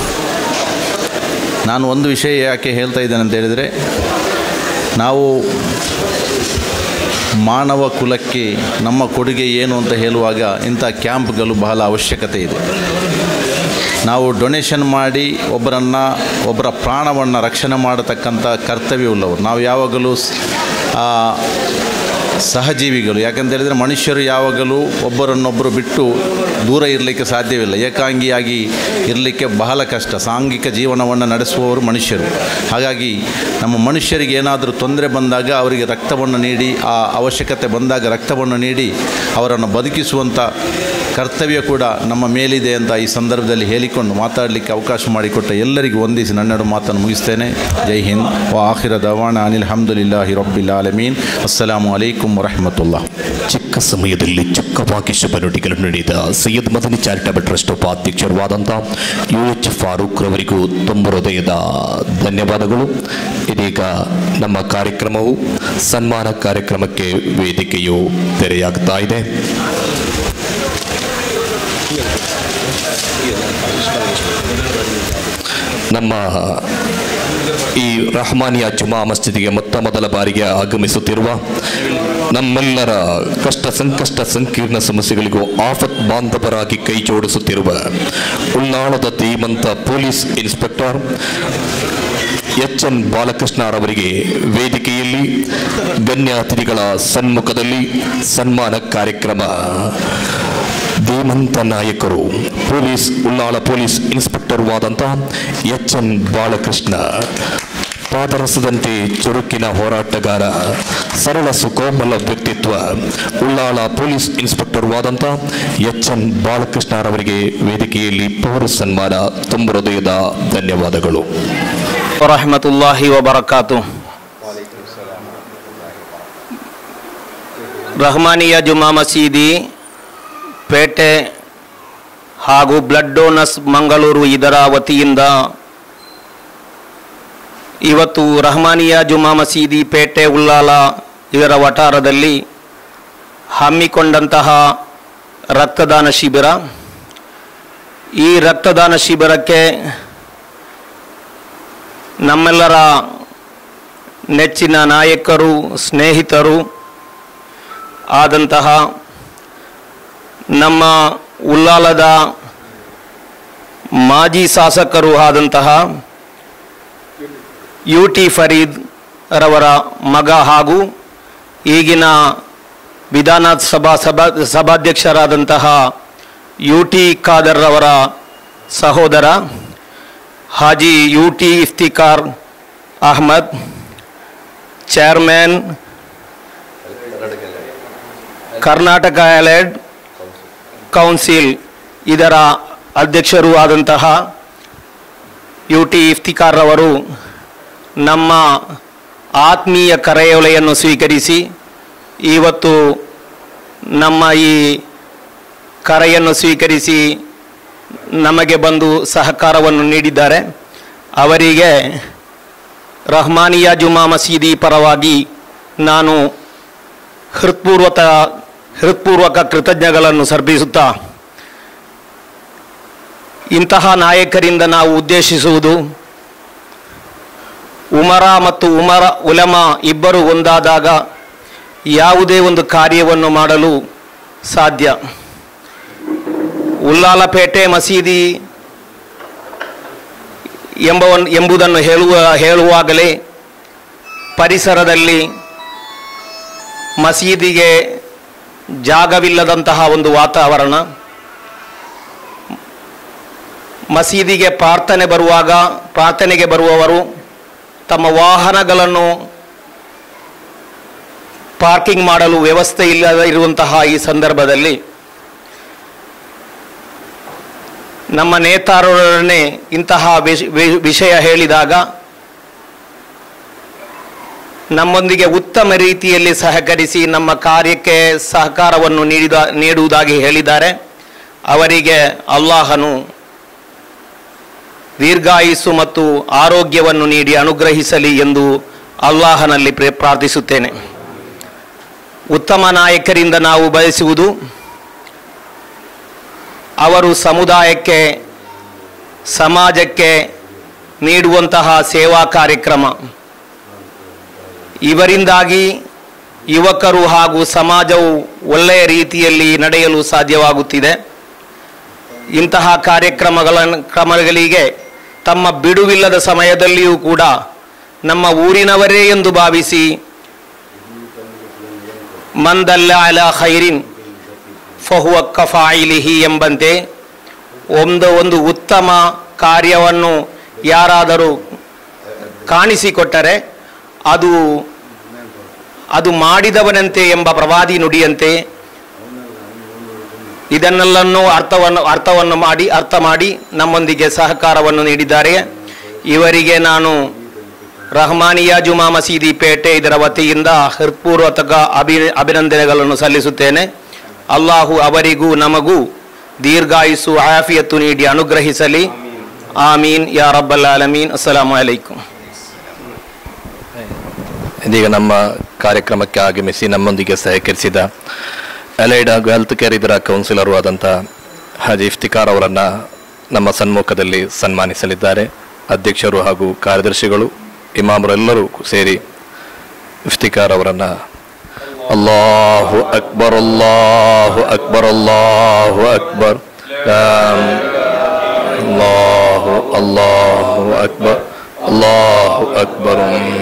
ನಾನು ಒಂದು ವಿಷಯ ಯಾಕೆ ಹೇಳ್ತಾ ಇದ್ದೇನೆ ಅಂತ ಹೇಳಿದರೆ ನಾವು ಮಾನವ ಕುಲಕ್ಕೆ ನಮ್ಮ ಕೊಡುಗೆ ಏನು ಅಂತ ಹೇಳುವಾಗ ಇಂಥ ಕ್ಯಾಂಪ್ಗಳು ಬಹಳ ಅವಶ್ಯಕತೆ ಇದೆ ನಾವು ಡೊನೇಷನ್ ಮಾಡಿ ಒಬ್ಬರನ್ನು ಒಬ್ಬರ ಪ್ರಾಣವನ್ನು ರಕ್ಷಣೆ ಮಾಡತಕ್ಕಂಥ ಕರ್ತವ್ಯವುಳ್ಳವರು ನಾವು ಯಾವಾಗಲೂ ಸ್- ಆ, ಸಹಜೀವಿಗಳು ಯಾಕಂತ ಹೇಳಿದರೆ ಮನುಷ್ಯರು ಯಾವಾಗಲೂ ಒಬ್ಬರನ್ನೊಬ್ಬರು ಬಿಟ್ಟು ದೂರ ಇರಲಿಕ್ಕೆ ಸಾಧ್ಯವಿಲ್ಲ ಏಕಾಂಗಿಯಾಗಿ ಇರಲಿಕ್ಕೆ ಬಹಳ ಕಷ್ಟ ಸಾಂಘಿಕ ಜೀವನವನ್ನು ನಡೆಸುವವರು ಮನುಷ್ಯರು ಹಾಗಾಗಿ ನಮ್ಮ ಮನುಷ್ಯರಿಗೆ ಏನಾದರೂ ತೊಂದರೆ ಬಂದಾಗ ಅವರಿಗೆ ರಕ್ತವನ್ನು ನೀಡಿ ಆ ಅವಶ್ಯಕತೆ ಬಂದಾಗ ರಕ್ತವನ್ನು ನೀಡಿ ಅವರನ್ನು ಬದುಕಿಸುವಂಥ ಕರ್ತವ್ಯ ಕೂಡ ನಮ್ಮ ಮೇಲಿದೆ ಅಂತ ಈ ಸಂದರ್ಭದಲ್ಲಿ ಹೇಳಿಕೊಂಡು ಮಾತಾಡಲಿಕ್ಕೆ ಅವಕಾಶ ಮಾಡಿಕೊಟ್ಟ ಎಲ್ಲರಿಗೂ ವಂದಿಸಿ ನನ್ನೆರಡು ಮಾತನ್ನು ಮುಗಿಸ್ತೇನೆ ಜೈ ಹಿಂದ್ ವ ಆಖಿರ ದವಾಣ ಅನಿಲ್ ಹಮ್ದುಲಿಲ್ಲಾಹಿ ರಬ್ಬಿಲ್ ಆಲಮೀನ್ ಅಸ್ಸಲಾಮು ಅಲೈಕುಮ್ ವರಹಮತುಲ್ಲಾ ಚಿಕ್ಕ ಸಮಯದಲ್ಲಿ ಚೊಕ್ಕವಾಗಿ ಶುಭ ನುಡಿಗಳು ನೀಡಿದ ಸೈಯದ್ ಮದನಿ ಚಾರಿಟಬಲ್ ಟ್ರಸ್ಟ್ ಉಪಾಧ್ಯಕ್ಷರೂ ಆದಂಥ ಯು ಎಚ್ ಫಾರೂಕ್ ರವರಿಗೂ ತುಂಬ ಹೃದಯದ ಧನ್ಯವಾದಗಳು ಇದೀಗ ನಮ್ಮ ಕಾರ್ಯಕ್ರಮವು ಸನ್ಮಾನ ಕಾರ್ಯಕ್ರಮಕ್ಕೆ ವೇದಿಕೆಯು ತೆರೆಯಾಗ್ತಾ ಇದೆ ನಮ್ಮ ಈ ರಹಮಾನಿಯ ಜುಮಾ ಮಸ್ಜಿದಿಗೆ ಮೊತ್ತ ಮೊದಲ ಬಾರಿಗೆ ಆಗಮಿಸುತ್ತಿರುವ ನಮ್ಮೆಲ್ಲರ ಕಷ್ಟ ಸಂಕಷ್ಟ ಸಂಕೀರ್ಣ ಸಮಸ್ಯೆಗಳಿಗೂ ಆಫತ್ ಬಾಂಧವರಾಗಿ ಕೈ ಜೋಡಿಸುತ್ತಿರುವ ಉಳ್ಳಾಳದ ಧೀಮಂತ ಪೊಲೀಸ್ ಇನ್ಸ್ಪೆಕ್ಟರ್ ಎಚ್ ಎನ್ ಬಾಲಕೃಷ್ಣರವರಿಗೆ ವೇದಿಕೆಯಲ್ಲಿ ಗಣ್ಯ ಅತಿಥಿಗಳ ಸನ್ಮುಖದಲ್ಲಿ ಸನ್ಮಾನ ಕಾರ್ಯಕ್ರಮ ಧೀಮಂತ ನಾಯಕರು ಪೊಲೀಸ್ ಉಳ್ಳಾಳ ಪೊಲೀಸ್ ಇನ್ಸ್ಪೆಕ್ಟರ್ ಆದಂತಹ ಎಚ್ ಎನ್ ಬಾಲಕೃಷ್ಣ ಪಾದರಸದಂತೆ ಚುರುಕಿನ ಹೋರಾಟಗಾರ ಸರಳ ಸುಕೋಮಲ ವ್ಯಕ್ತಿತ್ವ ಉಳ್ಳಾಳ ಪೊಲೀಸ್ ಇನ್ಸ್ಪೆಕ್ಟರ್ ಆದಂಥ ಎಚ್ ಎನ್ ಬಾಲಕೃಷ್ಣರವರಿಗೆ ವೇದಿಕೆಯಲ್ಲಿ ಪೌರ ಸನ್ಮಾನ ತುಂಬ ಹೃದಯದ ಧನ್ಯವಾದಗಳು ವರಹಮತುಲ್ಲಾಹಿ ವಬರಕಾತು ರಹಮಾನಿಯಾ ಜುಮಾ ಮಸೀದಿ ಪೇಟೆ ಹಾಗೂ ಬ್ಲಡ್ ಡೋನರ್ಸ್ ಮಂಗಳೂರು ಇದರ ವತಿಯಿಂದ ಇವತ್ತು ರಹಮಾನಿಯಾ ಜುಮಾ ಮಸೀದಿ ಪೇಟೆ ಉಳ್ಳಾಲ ಇದರ ವಠಾರದಲ್ಲಿ ಹಮ್ಮಿಕೊಂಡಂತಹ ರಕ್ತದಾನ ಶಿಬಿರ ಈ ರಕ್ತದಾನ ಶಿಬಿರಕ್ಕೆ ನಮ್ಮೆಲ್ಲರ ನೆಚ್ಚಿನ ನಾಯಕರು ಸ್ನೇಹಿತರು ಆದಂತಹ ನಮ್ಮ ಉಲ್ಲಾಲದ ಮಾಜಿ ಶಾಸಕರು ಆದಂತಹ ಯು ಟಿ ಫರೀದ್ ರವರ ಮಗ ಹಾಗೂ ಈಗಿನ ವಿಧಾನಸಭಾ ಸಭಾ ಸಭಾಧ್ಯಕ್ಷರಾದಂತಹ ಯು ಟಿ ಖಾದರ್ ರವರ ಸಹೋದರ Haji U T Iftikhar Ahmed chairman Karnataka allied council ಇದರ ಅಧ್ಯಕ್ಷರು ಆದಂತಹ ಯು ಟಿ ಇಫ್ತಿಕಾರ್ ರವರು ನಮ್ಮ ಆತ್ಮೀಯ ಕರೆಯೊಲೆಯನ್ನು ಸ್ವೀಕರಿಸಿ ಇವತ್ತು ನಮ್ಮ ಈ ಕರೆಯನ್ನು ಸ್ವೀಕರಿಸಿ ನಮಗೆ ಬಂದು ಸಹಕಾರವನ್ನು ನೀಡಿದ್ದಾರೆ ಅವರಿಗೆ ರಹಮಾನಿಯಾ ಜುಮಾ ಮಸೀದಿ ಪರವಾಗಿ ನಾನು ಹೃತ್ಪೂರ್ವಕ ಹೃತ್ಪೂರ್ವಕ ಕೃತಜ್ಞಗಳನ್ನು ಸರ್ಪಿಸುತ್ತಾ ಇಂತಹ ನಾಯಕರಿಂದ ನಾವು ಉದ್ದೇಶಿಸುವುದು ಉಮರ ಮತ್ತು ಉಮರ ಉಲಮ ಇಬ್ಬರು ಒಂದಾದಾಗ ಯಾವುದೇ ಒಂದು ಕಾರ್ಯವನ್ನು ಮಾಡಲು ಸಾಧ್ಯ ಉಲ್ಲಾಲಪೇಟೆ ಮಸೀದಿ ಎಂಬ ಎಂಬುದನ್ನು ಹೇಳುವ ಹೇಳುವಾಗಲೇ ಪರಿಸರದಲ್ಲಿ ಮಸೀದಿಗೆ ಜಾಗವಿಲ್ಲದಂತಹ ಒಂದು ವಾತಾವರಣ ಮಸೀದಿಗೆ ಪ್ರಾರ್ಥನೆ ಬರುವಾಗ ಪ್ರಾರ್ಥನೆಗೆ ಬರುವವರು ತಮ್ಮ ವಾಹನಗಳನ್ನು ಪಾರ್ಕಿಂಗ್ ಮಾಡಲು ವ್ಯವಸ್ಥೆ ಇಲ್ಲದ ಇರುವಂತಹ ಈ ಸಂದರ್ಭದಲ್ಲಿ ನಮ್ಮ ನೇತಾರರನ್ನೇ ಇಂತಹ ವಿಷ- ವಿ- ವಿಷಯ ಹೇಳಿದಾಗ ನಮ್ಮೊಂದಿಗೆ ಉತ್ತಮ ರೀತಿಯಲ್ಲಿ ಸಹಕರಿಸಿ ನಮ್ಮ ಕಾರ್ಯಕ್ಕೆ ಸಹಕಾರವನ್ನು ನೀಡಿದ ನೀಡುವುದಾಗಿ ಹೇಳಿದ್ದಾರೆ ಅವರಿಗೆ ಅಲ್ಲಾಹನು ದೀರ್ಘಾಯುಸ್ಸು ಮತ್ತು ಆರೋಗ್ಯವನ್ನು ನೀಡಿ ಅನುಗ್ರಹಿಸಲಿ ಎಂದು ಅಲ್ಲಾಹನಲ್ಲಿ ಪ್ರೇ- ಪ್ರಾರ್ಥಿಸುತ್ತೇನೆ ಉತ್ತಮ ನಾಯಕರಿಂದ ನಾವು ಬಯಸುವುದು ಅವರು ಸಮುದಾಯಕ್ಕೆ ಸಮಾಜಕ್ಕೆ ನೀಡುವಂತಹ ಸೇವಾ ಕಾರ್ಯಕ್ರಮ ಇವರಿಂದಾಗಿ ಯುವಕರು ಹಾಗೂ ಸಮಾಜವು ಒಳ್ಳೆಯ ರೀತಿಯಲ್ಲಿ ನಡೆಯಲು ಸಾಧ್ಯವಾಗುತ್ತಿದೆ ಇಂತಹ ಕಾರ್ಯಕ್ರಮಗಳ ಕ್ರಮಗಳಿಗೆ ತಮ್ಮ ಬಿಡುವಿಲ್ಲದ ಸಮಯದಲ್ಲಿಯೂ ಕೂಡ ನಮ್ಮ ಊರಿನವರೇ ಎಂದು ಭಾವಿಸಿ ಮಂದಲ್ಲ ಅಲ ಖೈರಿನ್ ಫಹುವ ಕಫಾಯಿಲಿಹಿ ಎಂಬಂತೆ ಒಂದು ಒಂದು ಉತ್ತಮ ಕಾರ್ಯವನ್ನು ಯಾರಾದರೂ ಕಾಣಿಸಿಕೊಟ್ಟರೆ ಅದು ಅದು ಮಾಡಿದವನಂತೆ ಎಂಬ ಪ್ರವಾದಿ ನುಡಿಯಂತೆ ಇದನ್ನೆಲ್ಲನೂ ಅರ್ಥವನ್ನು ಅರ್ಥವನ್ನು ಮಾಡಿ ಅರ್ಥ ಮಾಡಿ ನಮ್ಮೊಂದಿಗೆ ಸಹಕಾರವನ್ನು ನೀಡಿದ್ದಾರೆ ಇವರಿಗೆ ನಾನು ರಹಮಾನಿಯಾ ಜುಮಾ ಮಸೀದಿ ಪೇಟೆ ಇದರ ವತಿಯಿಂದ ಹೃತ್ಪೂರ್ವಕ ಅಭಿ ಅಭಿನಂದನೆಗಳನ್ನು ಸಲ್ಲಿಸುತ್ತೇನೆ ಅಲ್ಲಾಹು ಅವರಿಗೂ ನಮಗೂ ದೀರ್ಘಾಯುಸ್ಸು ಆಫಿಯತ್ತು ನೀಡಿ ಅನುಗ್ರಹಿಸಲಿ ಆಮೀನ್ ಯಾ ರಬ್ಬಲ್ ಆಲಮೀನ್ ಅಸ್ಸಲಾಮು ಅಲೈಕುಂ ಇದೀಗ ನಮ್ಮ ಕಾರ್ಯಕ್ರಮಕ್ಕೆ ಆಗಮಿಸಿ ನಮ್ಮೊಂದಿಗೆ ಸಹಕರಿಸಿದ ಅಲೈಡ್ ಹಾಗೂ ಹೆಲ್ತ್ ಕೇರ್ ಇದರ ಕೌನ್ಸಿಲರು ಆದಂಥ ಹಾಜಿ ಇಫ್ತಿಕಾರ್ ಅವರನ್ನು ನಮ್ಮ ಸನ್ಮುಖದಲ್ಲಿ ಸನ್ಮಾನಿಸಲಿದ್ದಾರೆ ಅಧ್ಯಕ್ಷರು ಹಾಗೂ ಕಾರ್ಯದರ್ಶಿಗಳು ಇಮಾಮರೆಲ್ಲರೂ ಸೇರಿ ಇಫ್ತಿಕಾರ್ ಅವರನ್ನು ಅಲ್ಲಾಹು ಅಕ್ಬರ್ ಅಲ್ಲಾಹು ಅಕ್ಬರ್ ಅಲ್ಲಾಹು ಅಕ್ಬರ್ ಆಮ್. ಅಲ್ಲಾಹು ಅಲ್ಲಾಹು ಅಕ್ಬರ್ ಅಲ್ಲಾಹು ಅಕ್ಬರ್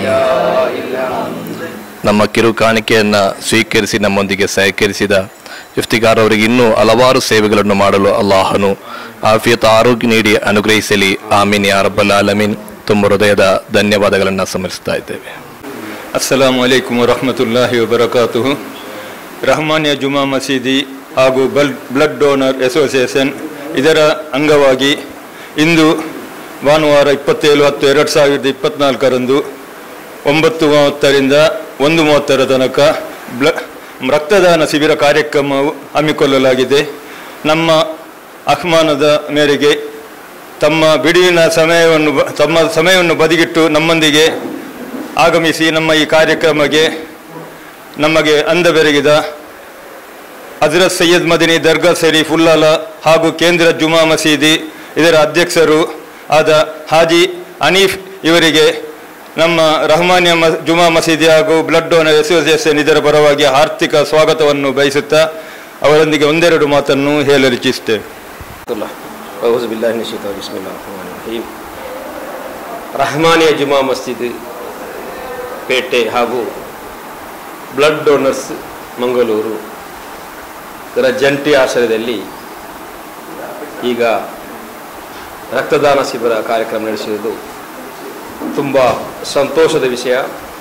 ನಮ್ಮ ಕಿರು ಕಾಣಿಕೆಯನ್ನು ಸ್ವೀಕರಿಸಿ ನಮ್ಮೊಂದಿಗೆ ಸಹಕರಿಸಿದ ಇಫ್ತಿಗಾರ್ ಅವರಿಗೆ ಇನ್ನೂ ಹಲವಾರು ಸೇವೆಗಳನ್ನು ಮಾಡಲು ಅಲ್ಲಾಹನು ಆಫಿಯತ್ ಆರೋಗ್ಯ ನೀಡಿ ಅನುಗ್ರಹಿಸಲಿ ಆಮೀನ್ ಯಾ ರಬ್ಬಲ್ ಆಲಮೀನ್ ತುಂಬ ಹೃದಯದ ಧನ್ಯವಾದಗಳನ್ನು ಸಮರ್ಪಿಸ್ತಾ ಇದ್ದೇವೆ ಅಸ್ಸಲಾಂ ವಲೈಕುಮ್ ವರಹಮತುಲ್ಲಾಹಿ ವಬರಕಾತುಹು ರಹಮಾನಿಯ ಜುಮಾ ಮಸೀದಿ ಹಾಗೂ ಬಲ್ ಬ್ಲಡ್ ಡೋನರ್ ಅಸೋಸಿಯೇಷನ್ ಇದರ ಅಂಗವಾಗಿ ಇಂದು ಭಾನುವಾರ ಇಪ್ಪತ್ತೇಳು ಹತ್ತು ಎರಡು ಸಾವಿರದ ಇಪ್ಪತ್ನಾಲ್ಕರಂದು ಒಂಬತ್ತು ಮೂವತ್ತರಿಂದ ಒಂದು ಮೂವತ್ತರ ತನಕ ಬ್ಲ ರಕ್ತದಾನ ಶಿಬಿರ ಕಾರ್ಯಕ್ರಮವು ಹಮ್ಮಿಕೊಳ್ಳಲಾಗಿದೆ ನಮ್ಮ ಆಹ್ವಾನದ ಮೇರೆಗೆ ತಮ್ಮ ಬಿಡುವಿನ ಸಮಯವನ್ನು ಬ- ತಮ್ಮ ಸಮಯವನ್ನು ಬದಿಗಿಟ್ಟು ನಮ್ಮೊಂದಿಗೆ ಆಗಮಿಸಿ ನಮ್ಮ ಈ ಕಾರ್ಯಕ್ರಮಕ್ಕೆ ನಮಗೆ ಅಂದ ಬೆರಗಿದ ಹಜರತ್ ಸೈಯದ್ ಮದಿನಿ ದರ್ಗಾ ಶರೀಫ್ ಉಲ್ಲಾಲ ಹಾಗೂ ಕೇಂದ್ರ ಜುಮಾ ಮಸೀದಿ ಇದರ ಅಧ್ಯಕ್ಷರು ಆದ ಹಾಜಿ ಹನೀಫ್ ಇವರಿಗೆ ನಮ್ಮ ರಹಮಾನಿಯ ಮ ಜುಮಾ ಮಸೀದಿ ಹಾಗೂ ಬ್ಲಡ್ ಡೋನರ್ ಅಸೋಸಿಯೇಷನ್ ಇದರ ಪರವಾಗಿ ಆರ್ಥಿಕ ಸ್ವಾಗತವನ್ನು ಬಯಸುತ್ತಾ ಅವರೊಂದಿಗೆ ಒಂದೆರಡು ಮಾತನ್ನು ಹೇಳಲಿಚ್ಛಿಸುತ್ತೇವೆ ಔಜು ಬಿಲ್ಲಾಹಿ ಮಿನಶ್ ಶೈತಾನಿರ್ ಬಿಸ್ಮಿಲ್ಲಾಹಿರ್ ರಹಮಾನಿರ್ ರಹೀಮ್ ರಹಮಾನಿಯ ಜುಮಾ ಮಸ್ಜಿದ್ ಪೇಟೆ ಹಾಗೂ ಬ್ಲಡ್ ಡೋನರ್ಸ್ ಮಂಗಳೂರು ಇದರ ಜಂಟಿ ಆಶ್ರಯದಲ್ಲಿ ಈಗ ರಕ್ತದಾನ ಶಿಬಿರ ಕಾರ್ಯಕ್ರಮ ನಡೆಸುವುದು ತುಂಬ ಸಂತೋಷದ ವಿಷಯ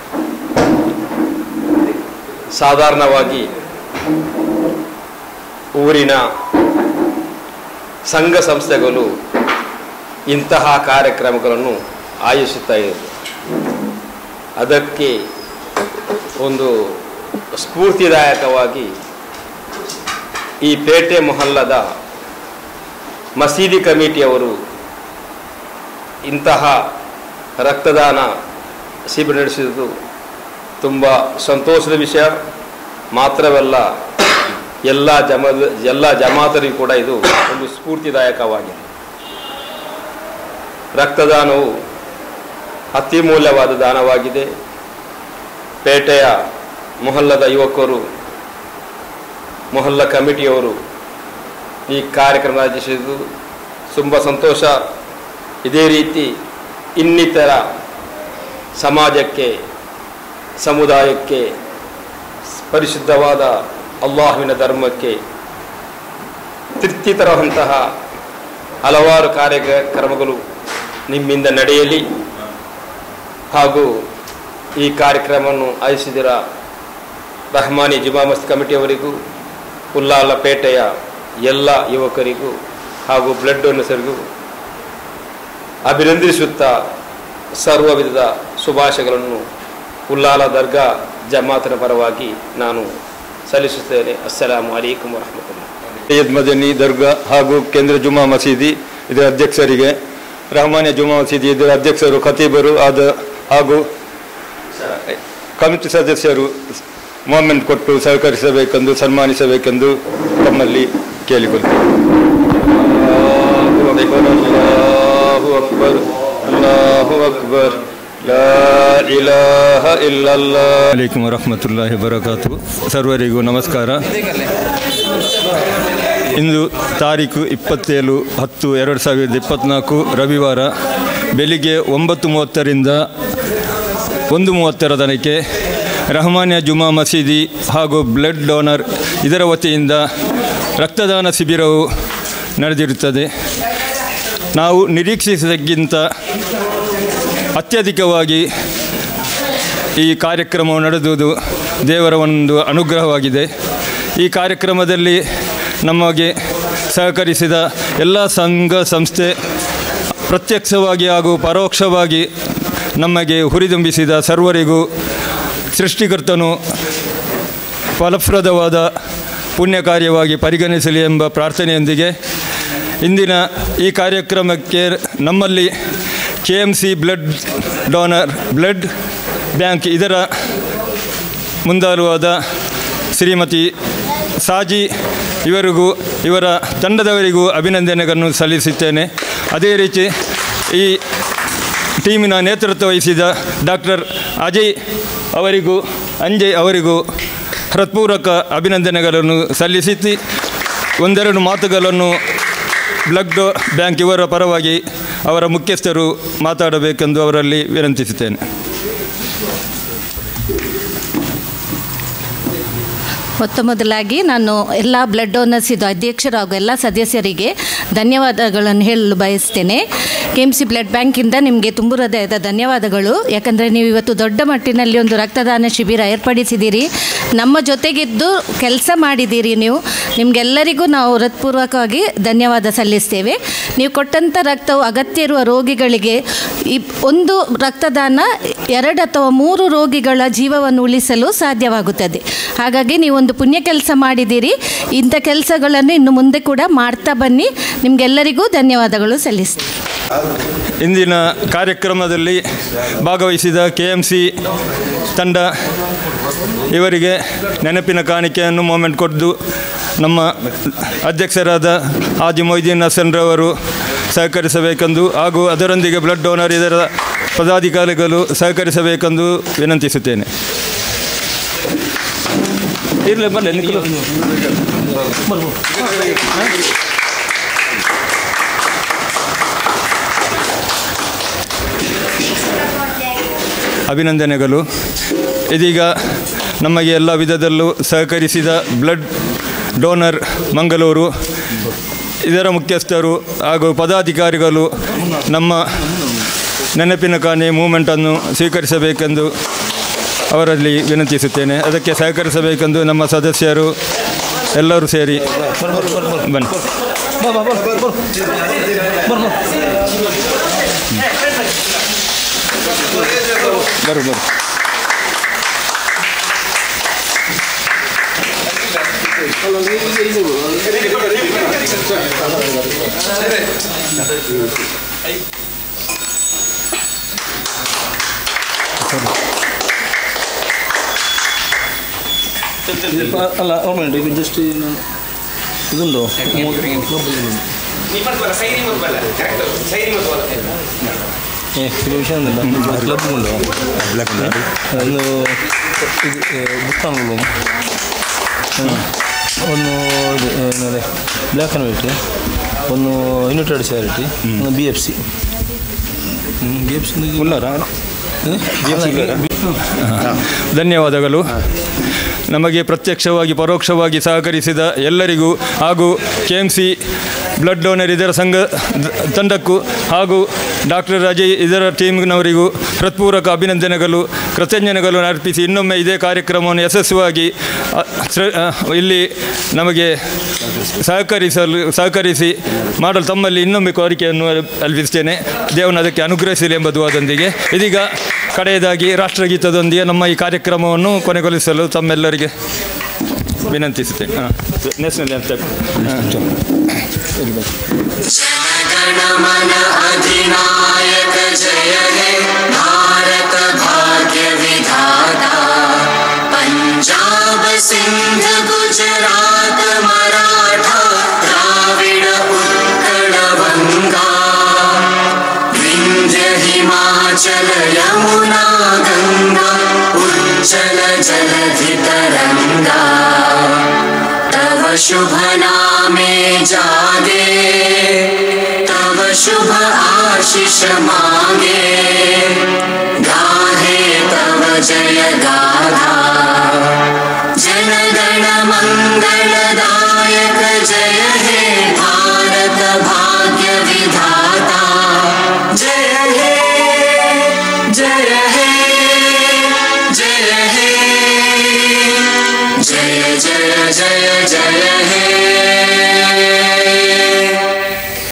ಸಾಧಾರಣವಾಗಿ ಊರಿನ ಸಂಘ ಸಂಸ್ಥೆಗಳು ಇಂತಹ ಕಾರ್ಯಕ್ರಮಗಳನ್ನು ಆಯೋಜಿಸುತ್ತಾ ಇದೆ ಅದಕ್ಕೆ ಒಂದು ಸ್ಫೂರ್ತಿದಾಯಕವಾಗಿ ಈ ಪೇಟೆ ಮೊಹಲ್ಲದ ಮಸೀದಿ ಕಮಿಟಿಯವರು ಇಂತಹ ರಕ್ತದಾನ ಶಿಬಿರ ನಡೆಸಿರುವುದು ತುಂಬ ಸಂತೋಷದ ವಿಷಯ ಮಾತ್ರವಲ್ಲ ಎಲ್ಲ ಜಮ ಎಲ್ಲ ಜಮಾತರಿಗೂ ಕೂಡ ಇದು ಒಂದು ಸ್ಫೂರ್ತಿದಾಯಕವಾಗಿದೆ ರಕ್ತದಾನವು ಅತಿ ಮೂಲ್ಯವಾದ ದಾನವಾಗಿದೆ ಪೇಟೆಯ ಮೊಹಲ್ಲದ ಯುವಕರು ಮೊಹಲ್ಲ ಕಮಿಟಿಯವರು ಈ ಕಾರ್ಯಕ್ರಮ ಆಯೋಜಿಸಿದ್ದು ತುಂಬ ಸಂತೋಷ ಇದೇ ರೀತಿ ಇನ್ನಿತರ ಸಮಾಜಕ್ಕೆ ಸಮುದಾಯಕ್ಕೆ ಪರಿಶುದ್ಧವಾದ ಅಲ್ಲಾಹುವಿನ ಧರ್ಮಕ್ಕೆ ತೃಪ್ತಿ ತರುವಂತಹ ಹಲವಾರು ಕಾರ್ಯಕ್ರಮಗಳು ನಿಮ್ಮಿಂದ ನಡೆಯಲಿ ಹಾಗೂ ಈ ಕಾರ್ಯಕ್ರಮವನ್ನು ಆಯೋಜಿಸಿದಿರ ರಹಮಾನಿ ಜುಮಾ ಮಸ್ತ್ ಕಮಿಟಿಯವರಿಗೂ ಉಲ್ಲಾಲ ಪೇಟೆಯ ಎಲ್ಲ ಯುವಕರಿಗೂ ಹಾಗೂ ಬ್ಲಡ್ ಡೊನೇಸರಿಗೂ ಅಭಿನಂದಿಸುತ್ತಾ ಸರ್ವ ವಿಧದ ಶುಭಾಶಯಗಳನ್ನು ಉಲ್ಲಾಲ ದರ್ಗಾ ಜಮಾತಿನ ಪರವಾಗಿ ನಾನು ಸಲ್ಲಿಸುತ್ತೇನೆ ಅಸ್ಸಲಾಮು ಅಲೈಕುಂ ವರಹಮತುಲ್ಲಾ ಸೈಯದ್ ಮದನಿ ದರ್ಗಾ ಹಾಗೂ ಕೇಂದ್ರ ಜುಮಾ ಮಸೀದಿ ಇದರ ಅಧ್ಯಕ್ಷರಿಗೆ ರಹಮಾನಿಯ ಜುಮಾ ಮಸೀದಿ ಇದರ ಅಧ್ಯಕ್ಷರು ಖತೀಬರು ಆದ ಹಾಗೂ ಕಮಿಟಿ ಸದಸ್ಯರು ಮೊಮೆಂಟ್ ಕೊಟ್ಟು ಸಹಕರಿಸಬೇಕೆಂದು ಸನ್ಮಾನಿಸಬೇಕೆಂದು ತಮ್ಮಲ್ಲಿ ಕೇಳಿಕೊಳ್ತೇವೆ ಅಲ್ಲಾಹು ಅಕ್ಬರ್ ಅಲ್ಲಾಹು ಅಕ್ಬರ್ ಲಾ ಇಲಾಹ ಇಲ್ಲಲ್ಲಾ ಅಲೈಕುಮ್ ವರಹಮತುಲ್ಲಾಹಿ ಬರಕಾತು ಸರ್ವರಿಗೂ ನಮಸ್ಕಾರ ಇಂದು ತಾರೀಕು ಇಪ್ಪತ್ತೇಳು ಹತ್ತು ಎರಡು ಸಾವಿರದ ಇಪ್ಪತ್ತ್ನಾಲ್ಕು ರವಿವಾರ ಬೆಳಿಗ್ಗೆ ಒಂಬತ್ತು ಮೂವತ್ತರಿಂದ ಒಂದು ಮೂವತ್ತರ ತನಕ ರಹಮಾನಿಯ ಜುಮಾ ಮಸೀದಿ ಹಾಗೂ ಬ್ಲಡ್ ಡೋನರ್ ಇದರ ವತಿಯಿಂದ ರಕ್ತದಾನ ಶಿಬಿರವು ನಡೆದಿರುತ್ತದೆ ನಾವು ನಿರೀಕ್ಷಿಸಿದಕ್ಕಿಂತ ಅತ್ಯಧಿಕವಾಗಿ ಈ ಕಾರ್ಯಕ್ರಮವು ನಡೆದುದು ದೇವರ ಒಂದು ಅನುಗ್ರಹವಾಗಿದೆ ಈ ಕಾರ್ಯಕ್ರಮದಲ್ಲಿ ನಮಗೆ ಸಹಕರಿಸಿದ ಎಲ್ಲ ಸಂಘ ಸಂಸ್ಥೆ ಪ್ರತ್ಯಕ್ಷವಾಗಿ ಹಾಗೂ ಪರೋಕ್ಷವಾಗಿ ನಮಗೆ ಹುರಿದುಂಬಿಸಿದ ಸರ್ವರಿಗೂ ಸೃಷ್ಟಿಕರ್ತನು ಫಲಪ್ರದವಾದ ಪುಣ್ಯ ಕಾರ್ಯವಾಗಿ ಪರಿಗಣಿಸಲಿ ಎಂಬ ಪ್ರಾರ್ಥನೆಯೊಂದಿಗೆ ಇಂದಿನ ಈ ಕಾರ್ಯಕ್ರಮಕ್ಕೆ ನಮ್ಮಲ್ಲಿ K M C blood donor blood bank ಇದರ ಮುಂದಾಳುವಾದ ಶ್ರೀಮತಿ ಸಾಜಿ ಇವರಿಗೂ ಇವರ ತಂಡದವರಿಗೂ ಅಭಿನಂದನೆಗಳನ್ನು ಸಲ್ಲಿಸುತ್ತೇನೆ ಅದೇ ರೀತಿ ಈ ಟೀಮಿನ ನೇತೃತ್ವ ವಹಿಸಿದ ಡಾಕ್ಟರ್ ಅಜಯ್ ಅವರಿಗೂ ಅಂಜಯ್ ಅವರಿಗೂ ಹೃತ್ಪೂರ್ವಕ ಅಭಿನಂದನೆಗಳನ್ನು ಸಲ್ಲಿಸಿ ಒಂದೆರಡು ಮಾತುಗಳನ್ನು ಬ್ಲಡ್ ಬ್ಯಾಂಕ್ ಇವರ ಪರವಾಗಿ ಅವರ ಮುಖ್ಯಸ್ಥರು ಮಾತಾಡಬೇಕೆಂದು ಅವರಲ್ಲಿ ವಿನಂತಿಸುತ್ತೇನೆ ಮೊತ್ತ ಮೊದಲಾಗಿ ನಾನು ಎಲ್ಲ ಬ್ಲಡ್ ಡೋನರ್ಸ್ ಇದು ಅಧ್ಯಕ್ಷರು ಹಾಗೂ ಎಲ್ಲ ಸದಸ್ಯರಿಗೆ ಧನ್ಯವಾದಗಳನ್ನು ಹೇಳಲು ಬಯಸ್ತೇನೆ ಕೆ ಎಮ್ ಸಿ ಬ್ಲಡ್ ಬ್ಯಾಂಕಿಂದ ನಿಮಗೆ ತುಂಬು ಹೃದಯದ ಧನ್ಯವಾದಗಳು ಯಾಕಂದರೆ ನೀವು ಇವತ್ತು ದೊಡ್ಡ ಮಟ್ಟಿನಲ್ಲಿ ಒಂದು ರಕ್ತದಾನ ಶಿಬಿರ ಏರ್ಪಡಿಸಿದ್ದೀರಿ ನಮ್ಮ ಜೊತೆಗಿದ್ದು ಕೆಲಸ ಮಾಡಿದ್ದೀರಿ ನೀವು ನಿಮಗೆಲ್ಲರಿಗೂ ನಾವು ಹೃತ್ಪೂರ್ವಕವಾಗಿ ಧನ್ಯವಾದ ಸಲ್ಲಿಸ್ತೇವೆ ನೀವು ಕೊಟ್ಟಂಥ ರಕ್ತವು ಅಗತ್ಯ ಇರುವ ರೋಗಿಗಳಿಗೆ ಈ ಒಂದು ರಕ್ತದಾನ ಎರಡು ಅಥವಾ ಮೂರು ರೋಗಿಗಳ ಜೀವವನ್ನು ಉಳಿಸಲು ಸಾಧ್ಯವಾಗುತ್ತದೆ ಹಾಗಾಗಿ ನೀವೊಂದು ಪುಣ್ಯ ಕೆಲಸ ಮಾಡಿದ್ದೀರಿ ಇಂಥ ಕೆಲಸಗಳನ್ನು ಇನ್ನು ಮುಂದೆ ಕೂಡ ಮಾಡ್ತಾ ಬನ್ನಿ ನಿಮಗೆಲ್ಲರಿಗೂ ಧನ್ಯವಾದಗಳು ಸಲ್ಲಿಸ್ತೀನಿ ಇಂದಿನ ಕಾರ್ಯಕ್ರಮದಲ್ಲಿ ಭಾಗವಹಿಸಿದ ಕೆ ಎಮ್ ಸಿ ತಂಡ ಇವರಿಗೆ ನೆನಪಿನ ಕಾಣಿಕೆಯನ್ನು ಮೂಮೆಂಟ್ ಕೊಟ್ಟು ನಮ್ಮ ಅಧ್ಯಕ್ಷರಾದ ಹಾಜಿ ಮೊಯ್ದೀನ್ ಹಸನ್ರವರು ಸಹಕರಿಸಬೇಕೆಂದು ಹಾಗೂ ಅದರೊಂದಿಗೆ ಬ್ಲಡ್ ಡೋನರ್ ಇದರ ಪದಾಧಿಕಾರಿಗಳು ಸಹಕರಿಸಬೇಕೆಂದು ವಿನಂತಿಸುತ್ತೇನೆ ಇರಲಿ ಬರಲಿ ನಿಖಿಲ್ ಅಭಿನಂದನೆಗಳು ಇದೀಗ ನಮಗೆ ಎಲ್ಲ ವಿಧದಲ್ಲೂ ಸಹಕರಿಸಿದ ಬ್ಲಡ್ ಡೋನರ್ ಮಂಗಳೂರು ಇದರ ಮುಖ್ಯಸ್ಥರು ಹಾಗೂ ಪದಾಧಿಕಾರಿಗಳು ನಮ್ಮ ನೆನಪಿನ ಕಾಣೆ ಮೂಮೆಂಟನ್ನು ಸ್ವೀಕರಿಸಬೇಕೆಂದು ಅವರಲ್ಲಿ ವಿನಂತಿಸುತ್ತೇನೆ ಅದಕ್ಕೆ ಸಹಕರಿಸಬೇಕೆಂದು ನಮ್ಮ ಸದಸ್ಯರು ಎಲ್ಲರೂ ಸೇರಿ ಬನ್ನಿ ಬರು ಬರು ಅಲ್ಲ ಒಮ್ಮೆ ಈಗ ಜಸ್ಟ್ ಇದುಂಟು ಏ ಇದು ವಿಷಯ ಉಂಟಲ್ಲ ಕ್ಲಬ್ ಉಂಟು ಒಂದು ಬುಕ್ತಾನುಗಳು ಒಂದು ಇದು ಏನದೆ ಬ್ಲ್ಯಾಕ್ ಆ್ಯಂಡ್ ವೈಟ್ ಒಂದು ಯುನೈಟೆಡ್ ಚಾರಿಟಿ ಒಂದು B F C B F C ಧನ್ಯವಾದಗಳು ನಮಗೆ ಪ್ರತ್ಯಕ್ಷವಾಗಿ ಪರೋಕ್ಷವಾಗಿ ಸಹಕರಿಸಿದ ಎಲ್ಲರಿಗೂ ಹಾಗೂ K M C blood donor ಇದರ ಸಂಘ ದ- ತಂಡಕ್ಕೂ ಹಾಗೂ ಡಾಕ್ಟರ್ ಅಜಯ್ ಇದರ ಟೀಮ್ನವರಿಗೂ ಹೃತ್ಪೂರ್ವಕ ಅಭಿನಂದನೆಗಳು ಕೃತಜ್ಞತೆಗಳನ್ನು ಅರ್ಪಿಸಿ ಇನ್ನೊಮ್ಮೆ ಇದೇ ಕಾರ್ಯಕ್ರಮವನ್ನು ಯಶಸ್ವಿಯಾಗಿ ಅ, ಶ್ರ- ಅ, ಇಲ್ಲಿ ನಮಗೆ ಸಹಕರಿಸಲು ಸಹಕರಿಸಿ ಮಾಡಲು ತಮ್ಮಲ್ಲಿ ಇನ್ನೊಮ್ಮೆ ಕೋರಿಕೆಯನ್ನು ಅಲ್ಪಿಸ್ತೇನೆ ದೇವನ ಅದಕ್ಕೆ ಅನುಗ್ರಹಿಸಲಿ ಎಂಬ ದುವಾದೊಂದಿಗೆ ಇದೀಗ ಕಡೆಯದಾಗಿ ರಾಷ್ಟ್ರಗೀತದೊಂದಿಗೆ ನಮ್ಮ ಈ ಕಾರ್ಯಕ್ರಮವನ್ನು ಕೊನೆಗೊಳಿಸಲು ತಮ್ಮೆಲ್ಲರಿಗೆ ವಿನಂತಿಸುತ್ತೇನೆ ಹಾಂ ನ್ಯಾಷನಲ್ ಅಂತ जनगणमन अधिनायक जय हे भारत भाग्य विधाता पंजाब सिंध गुजरात मराठा द्राविड उत्कल बंगा विंध्य हिमाचल यमुना गंगा उज्जल जलधि तरंगा तव शुभ नामे जागे तव शुभ आशीष मांगे गाहे तव जय गाथा जनगण मंगलदायक जय हे भारत भाग्य विधाता जय हे जय हे जय हे जय जय जय जय हे